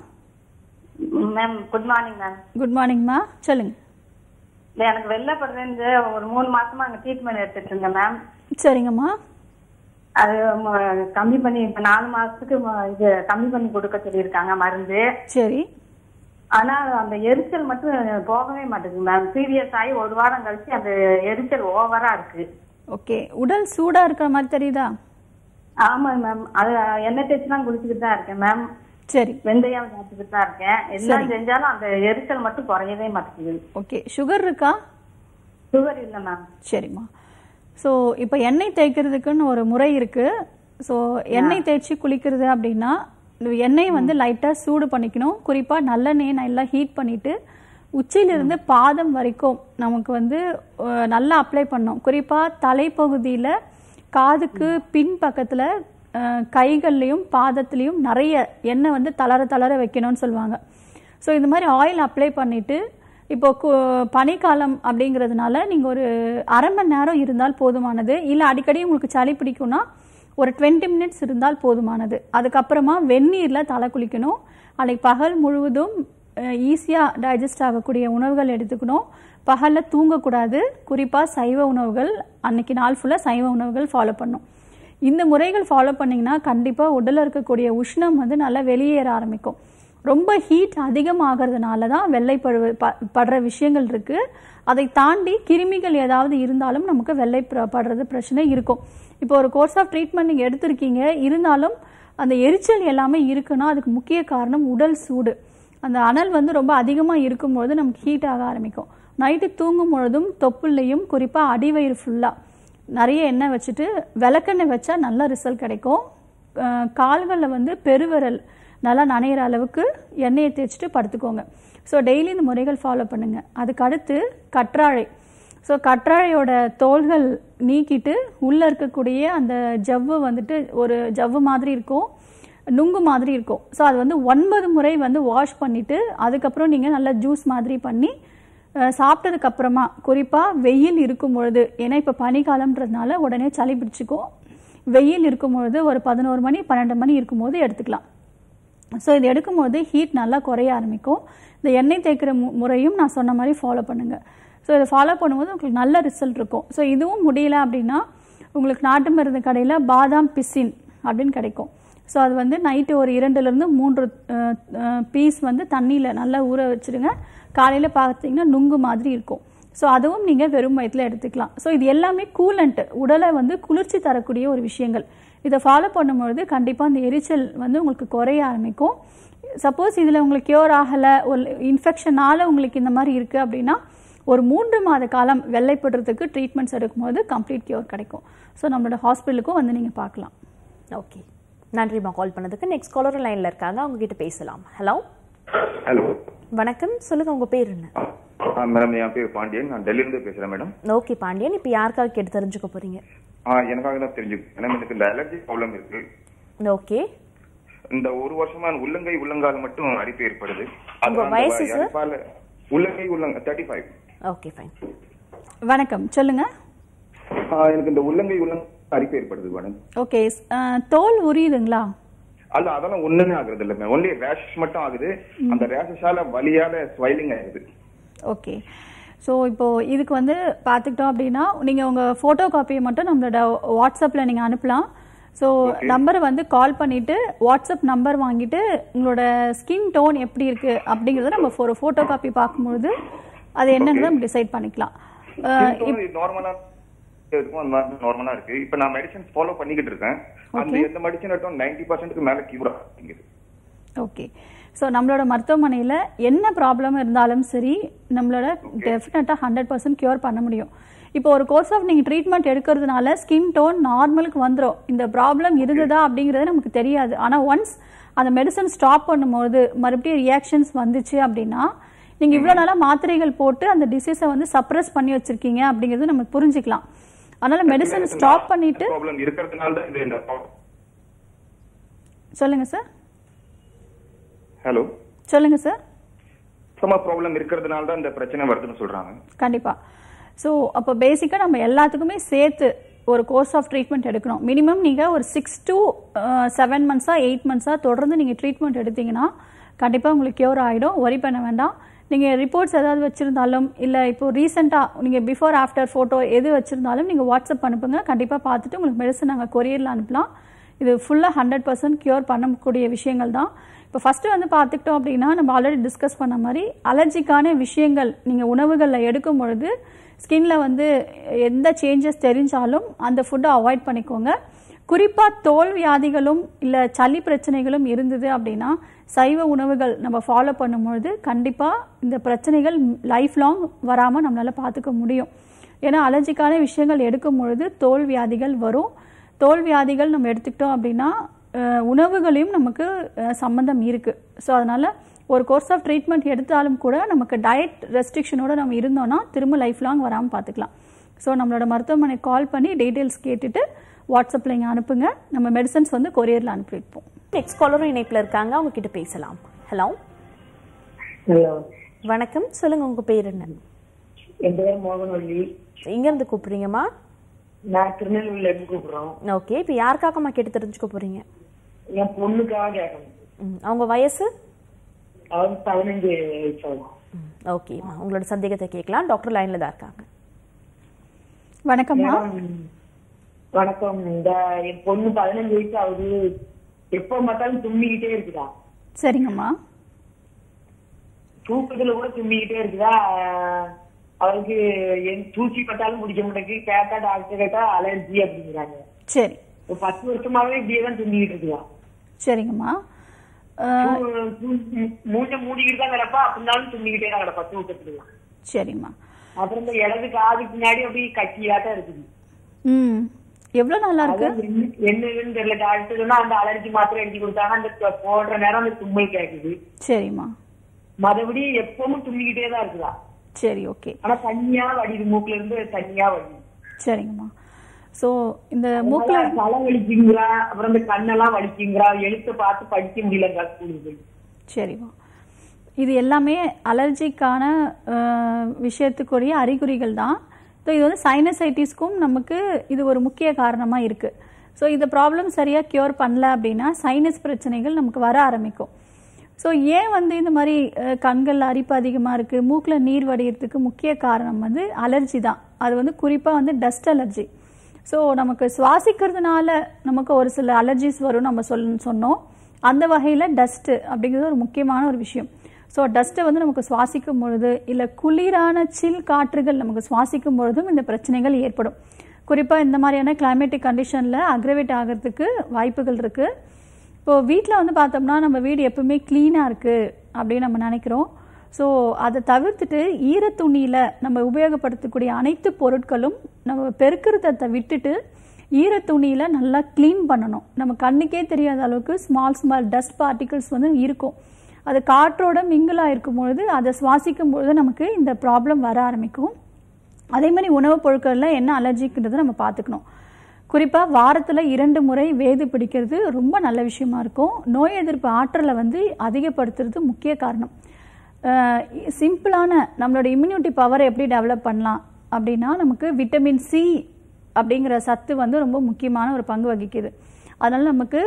ma'am good morning ma'am
good மார்னிங்மா சொல்லுங்க
இல்லை எனக்கு வெள்ளப்படுறது ஒரு மூணு மாசமா அங்கே ட்ரீட்மெண்ட் எடுத்துட்டு இருந்தேன் மேம்
சரிங்கம்மா
அது ம- கம்மி பண்ணி இப்போ நாலு மாசத்துக்கு ம- இது கம்மி பண்ணி கொடுக்க சொல்லியிருக்காங்க மருந்து
சரி
ஆனா அந்த எரிச்சல் மட்டும் போகவே மாட்டேங்குது மேம் சீரியஸ் ஆகி ஒரு வாரம் கழிச்சு அந்த எரிச்சல் ஓவரா இருக்கு
ஓகே உடல் சூடா இருக்கிற மாதிரி தெரியுதா
ஆமாங்க மேம் அது எண்ணெய் தேய்ச்சி குளிச்சுக்கிட்டு தான் இருக்கேன் மேம்
சரி
வெந்தயம் சாப்பிட்டுக்கிட்டு தான் இருக்கேன் எல்லாம் செஞ்சாலும் அந்த எரிச்சல் மட்டும் குறையவே மாட்டேங்குது
ஓகே சுகர் இருக்கா
சுகர் இல்லை மேம்
சரிம்மா ஸோ இப்போ எண்ணெய் தேய்க்கிறதுக்குன்னு ஒரு முறை இருக்கு ஸோ எண்ணெய் தேய்ச்சி குளிக்கிறது அப்படின்னா இந்த எண்ணெய் வந்து லைட்டாக சூடு பண்ணிக்கணும் குறிப்பாக நல்லெண்ணெயை நல்லா ஹீட் பண்ணிட்டு உச்சியிலிருந்து பாதம் வரைக்கும் நமக்கு வந்து அஹ், நல்லா அப்ளை பண்ணணும் குறிப்பாக தலைப்பகுதியில் காதுக்கு பின் பக்கத்தில் கைகள்லையும் பாதத்துலேயும் நிறைய எண்ணெய் வந்து தளர தளர வைக்கணும்னு சொல்லுவாங்க ஸோ இந்த மாதிரி ஆயில் அப்ளை பண்ணிட்டு இப்போ கு- பனிக்காலம் அப்படிங்கிறதுனால நீங்கள் ஒரு அரை மணி நேரம் இருந்தால் போதுமானது இல்லை அடிக்கடி உங்களுக்கு சளி பிடிக்கும்னா ஒரு டுவெண்ட்டி மினிட்ஸ் இருந்தால் போதுமானது அதுக்கப்புறமா வெந்நீரில் தலை குளிக்கணும் அன்னைக்கு பகல் முழுவதும் ஈஸியாக டைஜஸ்ட் ஆகக்கூடிய உணவுகள் எடுத்துக்கணும் பகலில் தூங்கக்கூடாது குறிப்பாக சைவ உணவுகள் அன்னைக்கு நாள் ஃபுல்லாக சைவ உணவுகள் ஃபாலோ பண்ணணும் இந்த முறைகள் ஃபாலோ பண்ணிங்கன்னா கண்டிப்பாக உடலில் இருக்கக்கூடிய உஷ்ணம் வந்து நல்லா வெளியேற ஆரம்பிக்கும் ரொம்ப ஹீட் அதிகமாகிறதுனால தான் வெள்ளை பழுவு ப படுற விஷயங்கள் இருக்குது அதை தாண்டி கிருமிகள் ஏதாவது இருந்தாலும் நமக்கு வெள்ளை ப- படுறது பிரச்சனை இருக்கும் இப்போ ஒரு கோர்ஸ் ஆஃப் ட்ரீட்மெண்ட் நீங்கள் எடுத்திருக்கீங்க இருந்தாலும் அந்த எரிச்சல் எல்லாமே இருக்குன்னா அதுக்கு முக்கிய காரணம் உடல் சூடு அந்த அனல் வந்து ரொம்ப அதிகமாக இருக்கும்போது நமக்கு ஹீட் ஆக ஆரம்பிக்கும் நைட்டு தூங்கும் பொழுதும் தொப்புள்ளையும் குறிப்பாக அடிவயிறு ஃபுல்லாக நிறைய எண்ணெய் வச்சுட்டு விளக்கெண்ணெய் வச்சா நல்ல ரிசல்ட் கிடைக்கும் கால்களில் வந்து பெருவிரல் நல்லா நனையிற அளவுக்கு எண்ணெயை தேய்ச்சிட்டு படுத்துக்கோங்க ஸோ டெய்லி இந்த முறைகள் ஃபாலோ பண்ணுங்கள் அதுக்கு அடுத்து கற்றாழை ஸோ கற்றாழையோட தோள்கள் நீக்கிட்டு உள்ளே இருக்கக்கூடிய அந்த ஜவ்வு வந்துட்டு ஒரு ஜவ்வு மாதிரி இருக்கும் நுங்கு மாதிரி இருக்கும் ஸோ அது வந்து ஒன்பது முறை வந்து வாஷ் பண்ணிவிட்டு அதுக்கப்புறம் நீங்கள் நல்லா ஜூஸ் மாதிரி பண்ணி அஹ், சாப்பிட்டதுக்கு அப்புறமா குறிப்பாக வெயில் இருக்கும் பொழுது ஏன்னா இப்போ பனிக்காலம்ன்றதுனால உடனே சளி பிடிச்சிக்கும் வெயில் இருக்கும் பொழுது ஒரு பதினோரு மணி பன்னெண்டு மணி இருக்கும்போது எடுத்துக்கலாம் ஸோ இது எடுக்கும்போது ஹீட் நல்லா குறைய ஆரம்பிக்கும் இந்த எண்ணெய் தேய்க்கிற மு- முறையும் நான் சொன்ன மாதிரி ஃபாலோ பண்ணுங்கள் ஸோ இதை ஃபாலோ பண்ணும்போது உங்களுக்கு நல்ல ரிசல்ட் இருக்கும் ஸோ இதுவும் முடியல அப்படின்னா உங்களுக்கு நாட்டு மருந்து கடையில் பாதாம் பிசின் அப்படின்னு கிடைக்கும் ஸோ அது வந்து நைட்டு ஒரு இரண்டுலேருந்து மூன்று பீஸ் வந்து தண்ணியில் நல்லா ஊற வச்சுருங்க காலையில் பார்த்தீங்கன்னா நுங்கு மாதிரி இருக்கும் ஸோ அதுவும் நீங்கள் வெறும் வயிற்றில் எடுத்துக்கலாம் ஸோ இது எல்லாமே கூலண்ட் உடலை வந்து குளிர்ச்சி தரக்கூடிய ஒரு விஷயங்கள் இதை ஃபாலோ பண்ணும்பொழுது கண்டிப்பாக அந்த எரிச்சல் வந்து உங்களுக்கு குறைய ஆரம்பிக்கும் சப்போஸ் இதில் உங்களுக்கு கியூர் ஆகலை ஒரு இன்ஃபெக்ஷனால் உங்களுக்கு இந்த மாதிரி இருக்குது அப்படின்னா ஒரு மூன்று மாத காலம் வெள்ளைப்படுறதுக்கு ட்ரீட்மெண்ட்ஸ் எடுக்கும்போது கம்ப்ளீட் கியூர் கிடைக்கும் ஸோ நம்மளோட ஹாஸ்பிட்டலுக்கும் வந்து நீங்கள் பார்க்கலாம்
ஓகே நன்றிம்மா கால் பண்ணதுக்கு நெக்ஸ்ட் காலர் லைன்ல இருக்காங்க அவங்க கிட்ட பேசலாம் ஹலோ
ஹலோ
வணக்கம் சொல்லுங்க உங்க பேர் என்ன
ஆ மேடம் என் பேர் பாண்டியன் நான் டெல்லியிலிருந்து பேசுறேன் மேடம்
ஓகே பாண்டியன் இப்போ யாருக்காக கேட்டு தெரிஞ்சுக்க போறீங்க
ஆ எனக்காக தான் தெரிஞ்சுக்கணும் மேடம் எனக்கு இந்த அலர்ஜி ப்ராப்ளம் இருக்கு
ஓகே
இந்த ஒரு வருஷமா உள்ளங்கை உள்ளங்கால் மட்டும் அரிப்பு ஏற்படுது அது
உங்க
அந்த
வயசு, sir?
அரிப்பால உள்ளங்கை உள்ளங்க தேர்ட்டி ஃபைவ்
ஓகே ஃபைன்
வணக்கம் சொல்லுங்கள்
எனக்கு இந்த உள்ளங்கை உள்ளங்க அரிப்பு ஏற்படுது மேடம்
ஓகே தோல் உரியுதுங்களா
அல்ல அதெல்லாம் ஒண்ணுமே ஆகுறது இல்ல மேம் ஒன்லி ரேஷ் மட்டும் ஆகுது அந்த ரேஷஸால வலியால ஸ்வைலிங் ஆகுது
ஓகே ஸோ இப்போ இதுக்கு வந்து பார்த்துக்கிட்டோம் அப்படின்னா நீங்கள் உங்கள் ஃபோட்டோ காப்பியை மட்டும் நம்மளோட வாட்ஸ்அப்பில் நீங்கள் அனுப்பலாம் ஸோ நம்பரை வந்து கால் பண்ணிவிட்டு வாட்ஸ்அப் நம்பர் வாங்கிட்டு உங்களோட ஸ்கின் டோன் எப்படி இருக்குது அப்படிங்கிறத நம்ம ஒரு ஃபோட்டோ காப்பி பார்க்கும்பொழுது அது என்னன்னு நம்ம டிசைட் பண்ணிக்கலாம் அஹ்,
நார்மலா இருக்கும் அந்த மாதிரி நார்மலா இருக்கு இப்ப நான் மெடிசன்ஸ் ஃபாலோ பண்ணிக்கிட்டு இருக்கேன் அந்த எந்த மெடிசன் எடுத்தோம் நைன்டி பர்சன்ட்க்கு மேல கியூர் ஆகுது
ஓகே ஸோ நம்மளோட மருத்துவமனையில் என்ன ப்ராப்ளம் இருந்தாலும் சரி நம்மளோட டெஃபினட்டாக ஹண்ட்ரட் பர்சன்ட் க்யூர் பண்ண முடியும் இப்போ ஒரு கோர்ஸ் ஆஃப் நீங்கள் ட்ரீட்மெண்ட் எடுக்கிறதுனால ஸ்கின் டோன் நார்மலுக்கு வந்துடும் இந்த ப்ராப்ளம் இருந்ததா அப்படிங்கிறது நமக்கு தெரியாது ஆனால் ஒன்ஸ் அந்த மெடிசன் ஸ்டாப் பண்ணும்போது மறுபடியும் ரியாக்ஷன்ஸ் வந்துச்சு அப்படின்னா நீங்கள் இவ்வளோ நாளாக மாத்திரைகள் போட்டு அந்த டிசீஸை வந்து சப்ரஸ் பண்ணி வச்சிருக்கீங்க அப்படிங்கிறது நம்ம புரிஞ்சுக்கலாம் அதனால மெடிசன் ஸ்டாப் பண்ணிட்டு
ப்ராப்ளம் இருக்கிறதுனால தான் இது இந்த
சொல்லுங்க சார்
ஹலோ
சொல்லுங்க சார்
சும்மா ப்ராப்ளம் இருக்கிறதுனால தான் இந்த பிரச்சனை வருதுன்னு சொல்றாங்க
கண்டிப்பா ஸோ அப்போ பேசிக்காக நம்ம எல்லாத்துக்குமே சேர்த்து ஒரு கோர்ஸ் ஆஃப் ட்ரீட்மெண்ட் எடுக்கணும் மினிமம் நீங்கள் ஒரு சிக்ஸ் to செவன் மந்த்ஸாக எயிட் மந்த்ஸாக தொடர்ந்து நீங்கள் ட்ரீட்மெண்ட் எடுத்தீங்கன்னா கண்டிப்பாக உங்களுக்கு க்யூர் ஆகிடும் ஒரி பண்ண வேண்டாம் நீங்கள் ரிப்போர்ட்ஸ் ஏதாவது வச்சுருந்தாலும் இல்லை இப்போ ரீசெண்டாக நீங்கள் பிஃபோர் ஆஃப்டர் ஃபோட்டோ எது வச்சுருந்தாலும் நீங்கள் வாட்ஸ்அப் அனுப்புங்க கண்டிப்பாக பார்த்துட்டு உங்களுக்கு மெடிசன் நாங்கள் கொரியரில் அனுப்பலாம் இது ஃபுல்லாக ஹண்ட்ரட் பர்சன்ட் க்யூர் பண்ணக்கூடிய விஷயங்கள் தான் இப்போ ஃபஸ்ட்டு வந்து பார்த்துக்கிட்டோம் அப்படின்னா நம்ம ஆல்ரெடி டிஸ்கஸ் பண்ண மாதிரி அலர்ஜிக்கான விஷயங்கள் நீங்கள் உணவுகளில் எடுக்கும் பொழுது ஸ்கின்ல வந்து எந்த சேஞ்சஸ் தெரிஞ்சாலும் அந்த ஃபுட்டை அவாய்ட் பண்ணிக்கோங்க குறிப்பாக தோல் வியாதிகளும் இல்லை சளி பிரச்சனைகளும் இருந்தது அப்படின்னா சைவ உணவுகள் நம்ம ஃபாலோ பண்ணும்பொழுது கண்டிப்பாக இந்த பிரச்சனைகள் லைஃப் லாங் வராமல் நம்மளால் பார்த்துக்க முடியும் ஏன்னா அலர்ஜிக்கான விஷயங்கள் எடுக்கும் பொழுது தோல் வியாதிகள் வரும் தோல் வியாதிகள் நம்ம எடுத்துக்கிட்டோம் அப்படின்னா அஹ், உணவுகளையும் நமக்கு அஹ், சம்பந்தம் இருக்குது ஸோ அதனால் ஒரு கோர்ஸ் ஆஃப் ட்ரீட்மெண்ட் எடுத்தாலும் கூட நமக்கு டயட் ரெஸ்ட்ரிக்ஷனோட நம்ம இருந்தோம்னா திரும்ப லைஃப் லாங் வராமல் பார்த்துக்கலாம் ஸோ நம்மளோட மருத்துவமனை கால் பண்ணி டீட்டெயில்ஸ் கேட்டுட்டு வாட்ஸ்அப்பில் இங்கே அனுப்புங்க நம்ம மெடிசன்ஸ் வந்து கொரியரில் அனுப்பி வைப்போம்
நெக்ஸ்ட் காலரும் இணைப்புல இருக்காங்க அவங்க கிட்ட பேசலாம் ஹலோ
ஹலோ
வணக்கம் சொல்லுங்க உங்க பேர் என்ன
என் பேர் மோகன்வள்ளி
எங்க இருந்து கூப்பிடுறீங்கம்மா
நான் திருநெல்வேலியில இருந்து கூப்பிடுறோம்
ஓகே இப்போ யாருக்காகம்மா கேட்டு தெரிஞ்சுக்க போறீங்க
என் பொண்ணுக்காக கேட்கணும்
ம், அவங்க வயசு
அவருக்கு பதினஞ்சு வயசு ஆகும்
ம், ஓகேம்மா உங்களோட சந்தேகத்தை கேட்கலாம் டாக்டர் லைன்ல தான் இருக்காங்க
வணக்கம்மா
மேடம், வணக்கம் இந்த என் பொண்ணு பதினஞ்சு வயசு ஆகுது எப்ப பார்த்தாலும் தும்மிக்கிட்டே இருக்குதா
சரிங்கம்மா
தூக்கத்துல கூட தும்மிக்கிட்டே இருக்குதா அஹ், அவருக்கு என் தூசி பட்டாலும் பிடிக்க மாட்டேங்குது கேட்டா டாக்டர் கேட்டா அலர்ஜி அப்படிங்கிறாங்க
சரி
ஒரு பத்து வருஷமாவே இப்படியே தான் தும்மிக்கிட்டு இருக்குதா
சரிங்கம்மா அஹ்,
மூஞ்ச மூடிக்கிட்டு தான் கிடப்பா அப்படின்னாலும் தும்மிக்கிட்டே தான் கிடப்பா தூக்கத்துல
சரிம்மா
அப்புறம் இந்த இடது காது பின்னாடி அப்படியே கட்டியாட்டம் இருக்குது
ம் எவ்வளோ நல்லா இருக்கு
அதான் என்ன- என்னதுன்னு தெரியல டாக்டர் சொன்னா அந்த அலர்ஜி மாத்திரை எழுதி கொடுத்தாங்க அந்த த- போடுற நேரம் அந்த தும்மல் கேக்குது
சரிம்மா
மறுபடி எப்பவும் தும்மிக்கிட்டே தான் இருக்குதா
சரி ஓகே
ஆனா தனியா வடிது மூக்குல இருந்து தனியா வடிது
சரிங்கம்மா ஸோ இந்த மூக்கில்
அதனால தலை வலிக்குங்கிறா அப்புறம் இந்த கண்ணெல்லாம் வலிக்குங்கிறா எழுத்து பார்த்து படிக்க முடியல ஸ்கூலுக்கு போய்
சரிம்மா இது எல்லாமே அலர்ஜிக்கான அஹ், விஷயத்துக்குரிய அறிகுறிகள் தான் ஸோ இது வந்து சைனசைட்டிஸ்க்கும் நமக்கு இது ஒரு முக்கிய காரணமாக இருக்குது ஸோ இந்த ப்ராப்ளம் சரியாக க்யூர் பண்ணல அப்படின்னா சைனஸ் பிரச்சனைகள் நமக்கு வர ஆரம்பிக்கும் ஸோ ஏன் வந்து இந்த மாதிரி அஹ், கண்கள்ல அரிப்பு அதிகமாக இருக்குது மூக்கில் நீர் வடிகிறதுக்கு முக்கிய காரணம் வந்து அலர்ஜி தான் அது வந்து குறிப்பாக வந்து டஸ்ட் அலர்ஜி ஸோ நமக்கு சுவாசிக்கிறதுனால நமக்கு ஒரு சில அலர்ஜிஸ் வரும் நம்ம சொல் சொன்னோம் அந்த வகையில் டஸ்ட்டு அப்படிங்கிறது ஒரு முக்கியமான ஒரு விஷயம் ஸோ டஸ்ட்டை வந்து நமக்கு சுவாசிக்கும் பொழுது இல்லை குளிரான சில் காற்றுகள் நமக்கு சுவாசிக்கும் பொழுதும் இந்த பிரச்சனைகள் ஏற்படும் குறிப்பாக இந்த மாதிரியான கிளைமேட்டிக் கண்டிஷனில் அக்ரவேட் ஆகிறதுக்கு வாய்ப்புகள் இருக்குது இப்போது வீட்டில் வந்து பார்த்தோம்னா நம்ம வீடு எப்பவுமே க்ளீனாக இருக்குது அப்படின்னு நம்ம நினைக்கிறோம் ஸோ அதை தவிர்த்துட்டு ஈரத்துணியில் நம்ம உபயோகப்படுத்தக்கூடிய அனைத்து பொருட்களும் நம்ம பெருக்கிறத விட்டுட்டு ஈரத்துணியில் நல்லா க்ளீன் பண்ணணும் நம்ம கண்ணுக்கே தெரியாத அளவுக்கு ஸ்மால் ஸ்மால் டஸ்ட் பார்ட்டிகிள்ஸ் வந்து இருக்கும் அது காற்றோட மிங்கிளாக இருக்கும் பொழுது அதை சுவாசிக்கும் பொழுது நமக்கு இந்த ப்ராப்ளம் வர ஆரம்பிக்கும் அதே மாதிரி உணவுப் பொருட்களில் என்ன அலர்ஜிக்குன்றதை நம்ம பார்த்துக்கணும் குறிப்பாக வாரத்தில் இரண்டு முறை வேது பிடிக்கிறது ரொம்ப நல்ல விஷயமா இருக்கும் நோய் எதிர்ப்பு ஆற்றலை வந்து அதிகப்படுத்துறது முக்கிய காரணம் சிம்பிளான நம்மளோட இம்யூனிட்டி பவரை எப்படி டெவலப் பண்ணலாம் அப்படின்னா நமக்கு விட்டமின் சி அப்படிங்கிற சத்து வந்து ரொம்ப முக்கியமான ஒரு பங்கு வகிக்குது அதனால் நமக்கு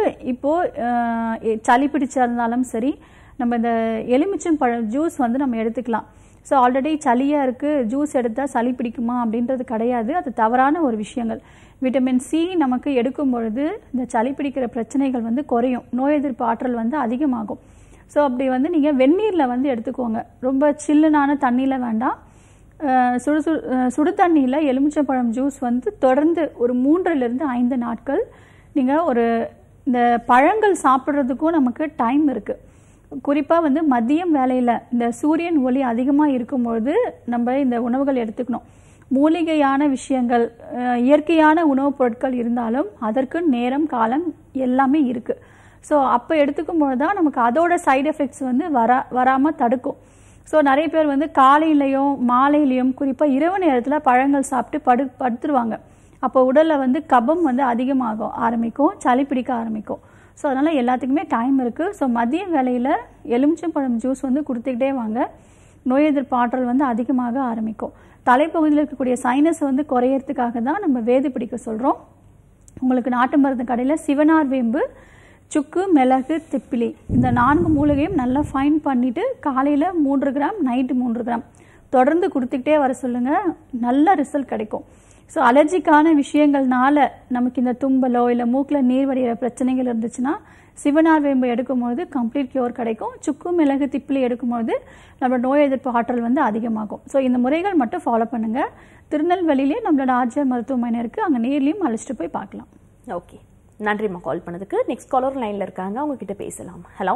இப்போது சளி பிடிச்சா இருந்தாலும் சரி நம்ம இந்த எலுமிச்சம் பழம் ஜூஸ் வந்து நம்ம எடுத்துக்கலாம் ஸோ ஆல்ரெடி சளியாக இருக்குது ஜூஸ் எடுத்தால் சளி பிடிக்குமா அப்படின்றது கிடையாது அது தவறான ஒரு விஷயங்கள் விட்டமின் சி நமக்கு எடுக்கும் பொழுது இந்த சளி பிடிக்கிற பிரச்சனைகள் வந்து குறையும் நோய் எதிர்ப்பு ஆற்றல் வந்து அதிகமாகும் ஸோ அப்படி வந்து நீங்கள் வெந்நீரில் வந்து எடுத்துக்கோங்க ரொம்ப சில்லுனான தண்ணியில் வேண்டாம் அஹ் சுடு சுடு அஹ் சுடு தண்ணியில் எலுமிச்சம்பழம் ஜூஸ் வந்து தொடர்ந்து ஒரு மூன்றிலிருந்து ஐந்து நாட்கள் நீங்கள் ஒரு இந்த பழங்கள் சாப்பிட்றதுக்கும் நமக்கு டைம் இருக்குது குறிப்பாக வந்து மதியம் வேலையில் இந்த சூரியன் ஒளி அதிகமாக இருக்கும்பொழுது நம்ம இந்த உணவுகள் எடுத்துக்கணும் மூலிகையான விஷயங்கள் அஹ் இயற்கையான உணவுப் பொருட்கள் இருந்தாலும் அதற்கு நேரம் காலம் எல்லாமே இருக்குது ஸோ அப்போ எடுத்துக்கும் பொழுது தான் நமக்கு அதோட சைடு எஃபெக்ட்ஸ் வந்து வரா வராமல் தடுக்கும் ஸோ நிறைய பேர் வந்து காலையிலையும் மாலையிலையும் குறிப்பாக இரவு நேரத்தில் பழங்கள் சாப்பிட்டு படு படுத்துருவாங்க அப்போ உடலில் வந்து கபம் வந்து அதிகமாகும் ஆரம்பிக்கும் சளி பிடிக்க ஆரம்பிக்கும் ஸோ அதனால் எல்லாத்துக்குமே டைம் இருக்குது ஸோ மதிய வேலையில் எலுமிச்சம்பழம் ஜூஸ் வந்து கொடுத்துக்கிட்டே வாங்க நோய் எதிர்ப்பு ஆற்றல் வந்து அதிகமாக ஆரம்பிக்கும் தலைப்பகுதியில் இருக்கக்கூடிய சைனஸ் வந்து குறையறதுக்காக தான் நம்ம வேது பிடிக்க சொல்கிறோம் உங்களுக்கு நாட்டு மருந்து கடையில் சிவனார் வேம்பு சுக்கு மிளகு திப்பிலி இந்த நான்கு மூலிகையும் நல்லா ஃபைன் பண்ணிவிட்டு காலையில் மூன்று கிராம் நைட்டு மூன்று கிராம் தொடர்ந்து கொடுத்துக்கிட்டே வர சொல்லுங்கள் நல்ல ரிசல்ட் கிடைக்கும் ஸோ அலர்ஜிக்கான விஷயங்கள்னால நமக்கு இந்த தும்பலோ இல்லை மூக்கில் நீர் வடிகிற பிரச்சனைகள் இருந்துச்சுன்னா சிவனார் வேம்பு எடுக்கும்போது கம்ப்ளீட் கியூர் கிடைக்கும் சுக்கு மிளகு திப்பிலி எடுக்கும்போது நம்ம நோய் எதிர்ப்பு ஆற்றல் வந்து அதிகமாகும் ஸோ இந்த முறைகள் மட்டும் ஃபாலோ பண்ணுங்கள் திருநெல்வேலியிலே நம்மளோட ஆர்ஜிஆர் மருத்துவமனை இருக்குது அங்கே நேர்லையும் அழைச்சிட்டு போய் பார்க்கலாம்
ஓகே நன்றிம்மா கால் பண்ணதுக்கு நெக்ஸ்ட் காலர் லைன்ல இருக்காங்க அவங்க கிட்ட பேசலாம் ஹலோ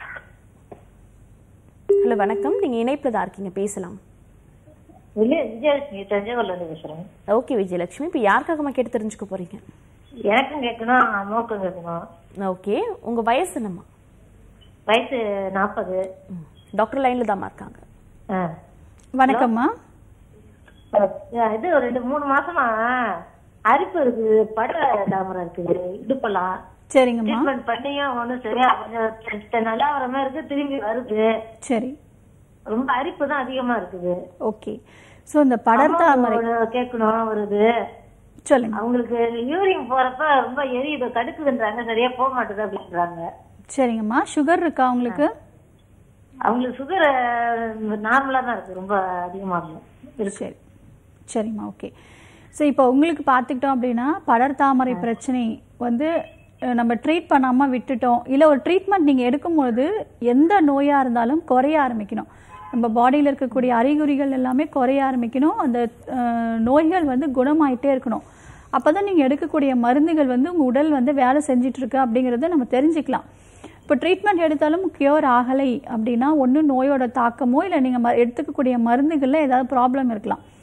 ஹலோ வணக்கம் நீங்க இணைப்புல தான் இருக்கீங்க பேசலாம்
இல்ல விஜயலட்சுமி தஞ்சாவூர்ல இருந்து பேசுறேன்
ஓகே விஜயலட்சுமி இப்போ யாருக்காகமா கேட்டு தெரிஞ்சுக்க போறீங்க
எனக்கும் கேட்கணும் அம்மாவுக்கும் கேட்கணும்
ஓகே உங்க வயசு என்னம்மா
வயசு நாற்பது
டாக்டர் லைன்ல தாம்மா இருக்காங்க
வணக்கம்மா
இது ஒரு ரெண்டு மூணு மாசமா அரிப்பு இருக்கு பட தாமரை இருக்குது இடுப்பெல்லாம்
சரிங்கம்மா
ட்ரீட்மெண்ட் பண்ணியும் ஒண்ணும் சரியா கொஞ்சம் நல்லா வர மாதிரி இருக்கு திரும்பி வருது
சரி
ரொம்ப அரிப்பு தான் அதிகமா இருக்குது
ஓகே ஸோ இந்த படர்தாமரை
அம்மா கேட்கணும் வருது
சொல்லுங்க
அவங்களுக்கு யூரின் போறப்ப ரொம்ப எரியுது தடுக்குதுன்றாங்க சரியா போக மாட்டுது அப்படின்றாங்க
சரிங்கம்மா சுகர் இருக்கா உங்களுக்கு
அவங்களுக்கு சுகர் நார்மலா தான் இருக்கு ரொம்ப அதிகமா இருக்கு
சரி சரிம்மா ஓகே ஸோ இப்போ உங்களுக்கு பார்த்துக்கிட்டோம் அப்படின்னா படர்தாமரை பிரச்சனை வந்து அஹ், நம்ம ட்ரீட் பண்ணாமல் விட்டுட்டோம் இல்லை ஒரு ட்ரீட்மெண்ட் நீங்கள் எடுக்கும்பொழுது எந்த நோயாக இருந்தாலும் குறைய ஆரம்பிக்கணும் நம்ம பாடியில் இருக்கக்கூடிய அறிகுறிகள் எல்லாமே குறைய ஆரம்பிக்கணும் அந்த அஹ், நோய்கள் வந்து குணமாயிட்டே இருக்கணும் அப்போ தான் நீங்கள் எடுக்கக்கூடிய மருந்துகள் வந்து உங்கள் உடல் வந்து வேலை செஞ்சிட்டு இருக்கு அப்படிங்கிறத நம்ம தெரிஞ்சுக்கலாம் இப்போ ட்ரீட்மெண்ட் எடுத்தாலும் கியூர் ஆகலை அப்படின்னா ஒன்று நோயோட தாக்கமோ இல்லை நீங்கள் எடுத்துக்கக்கூடிய மருந்துகளில் ஏதாவது ப்ராப்ளம் இருக்கலாம்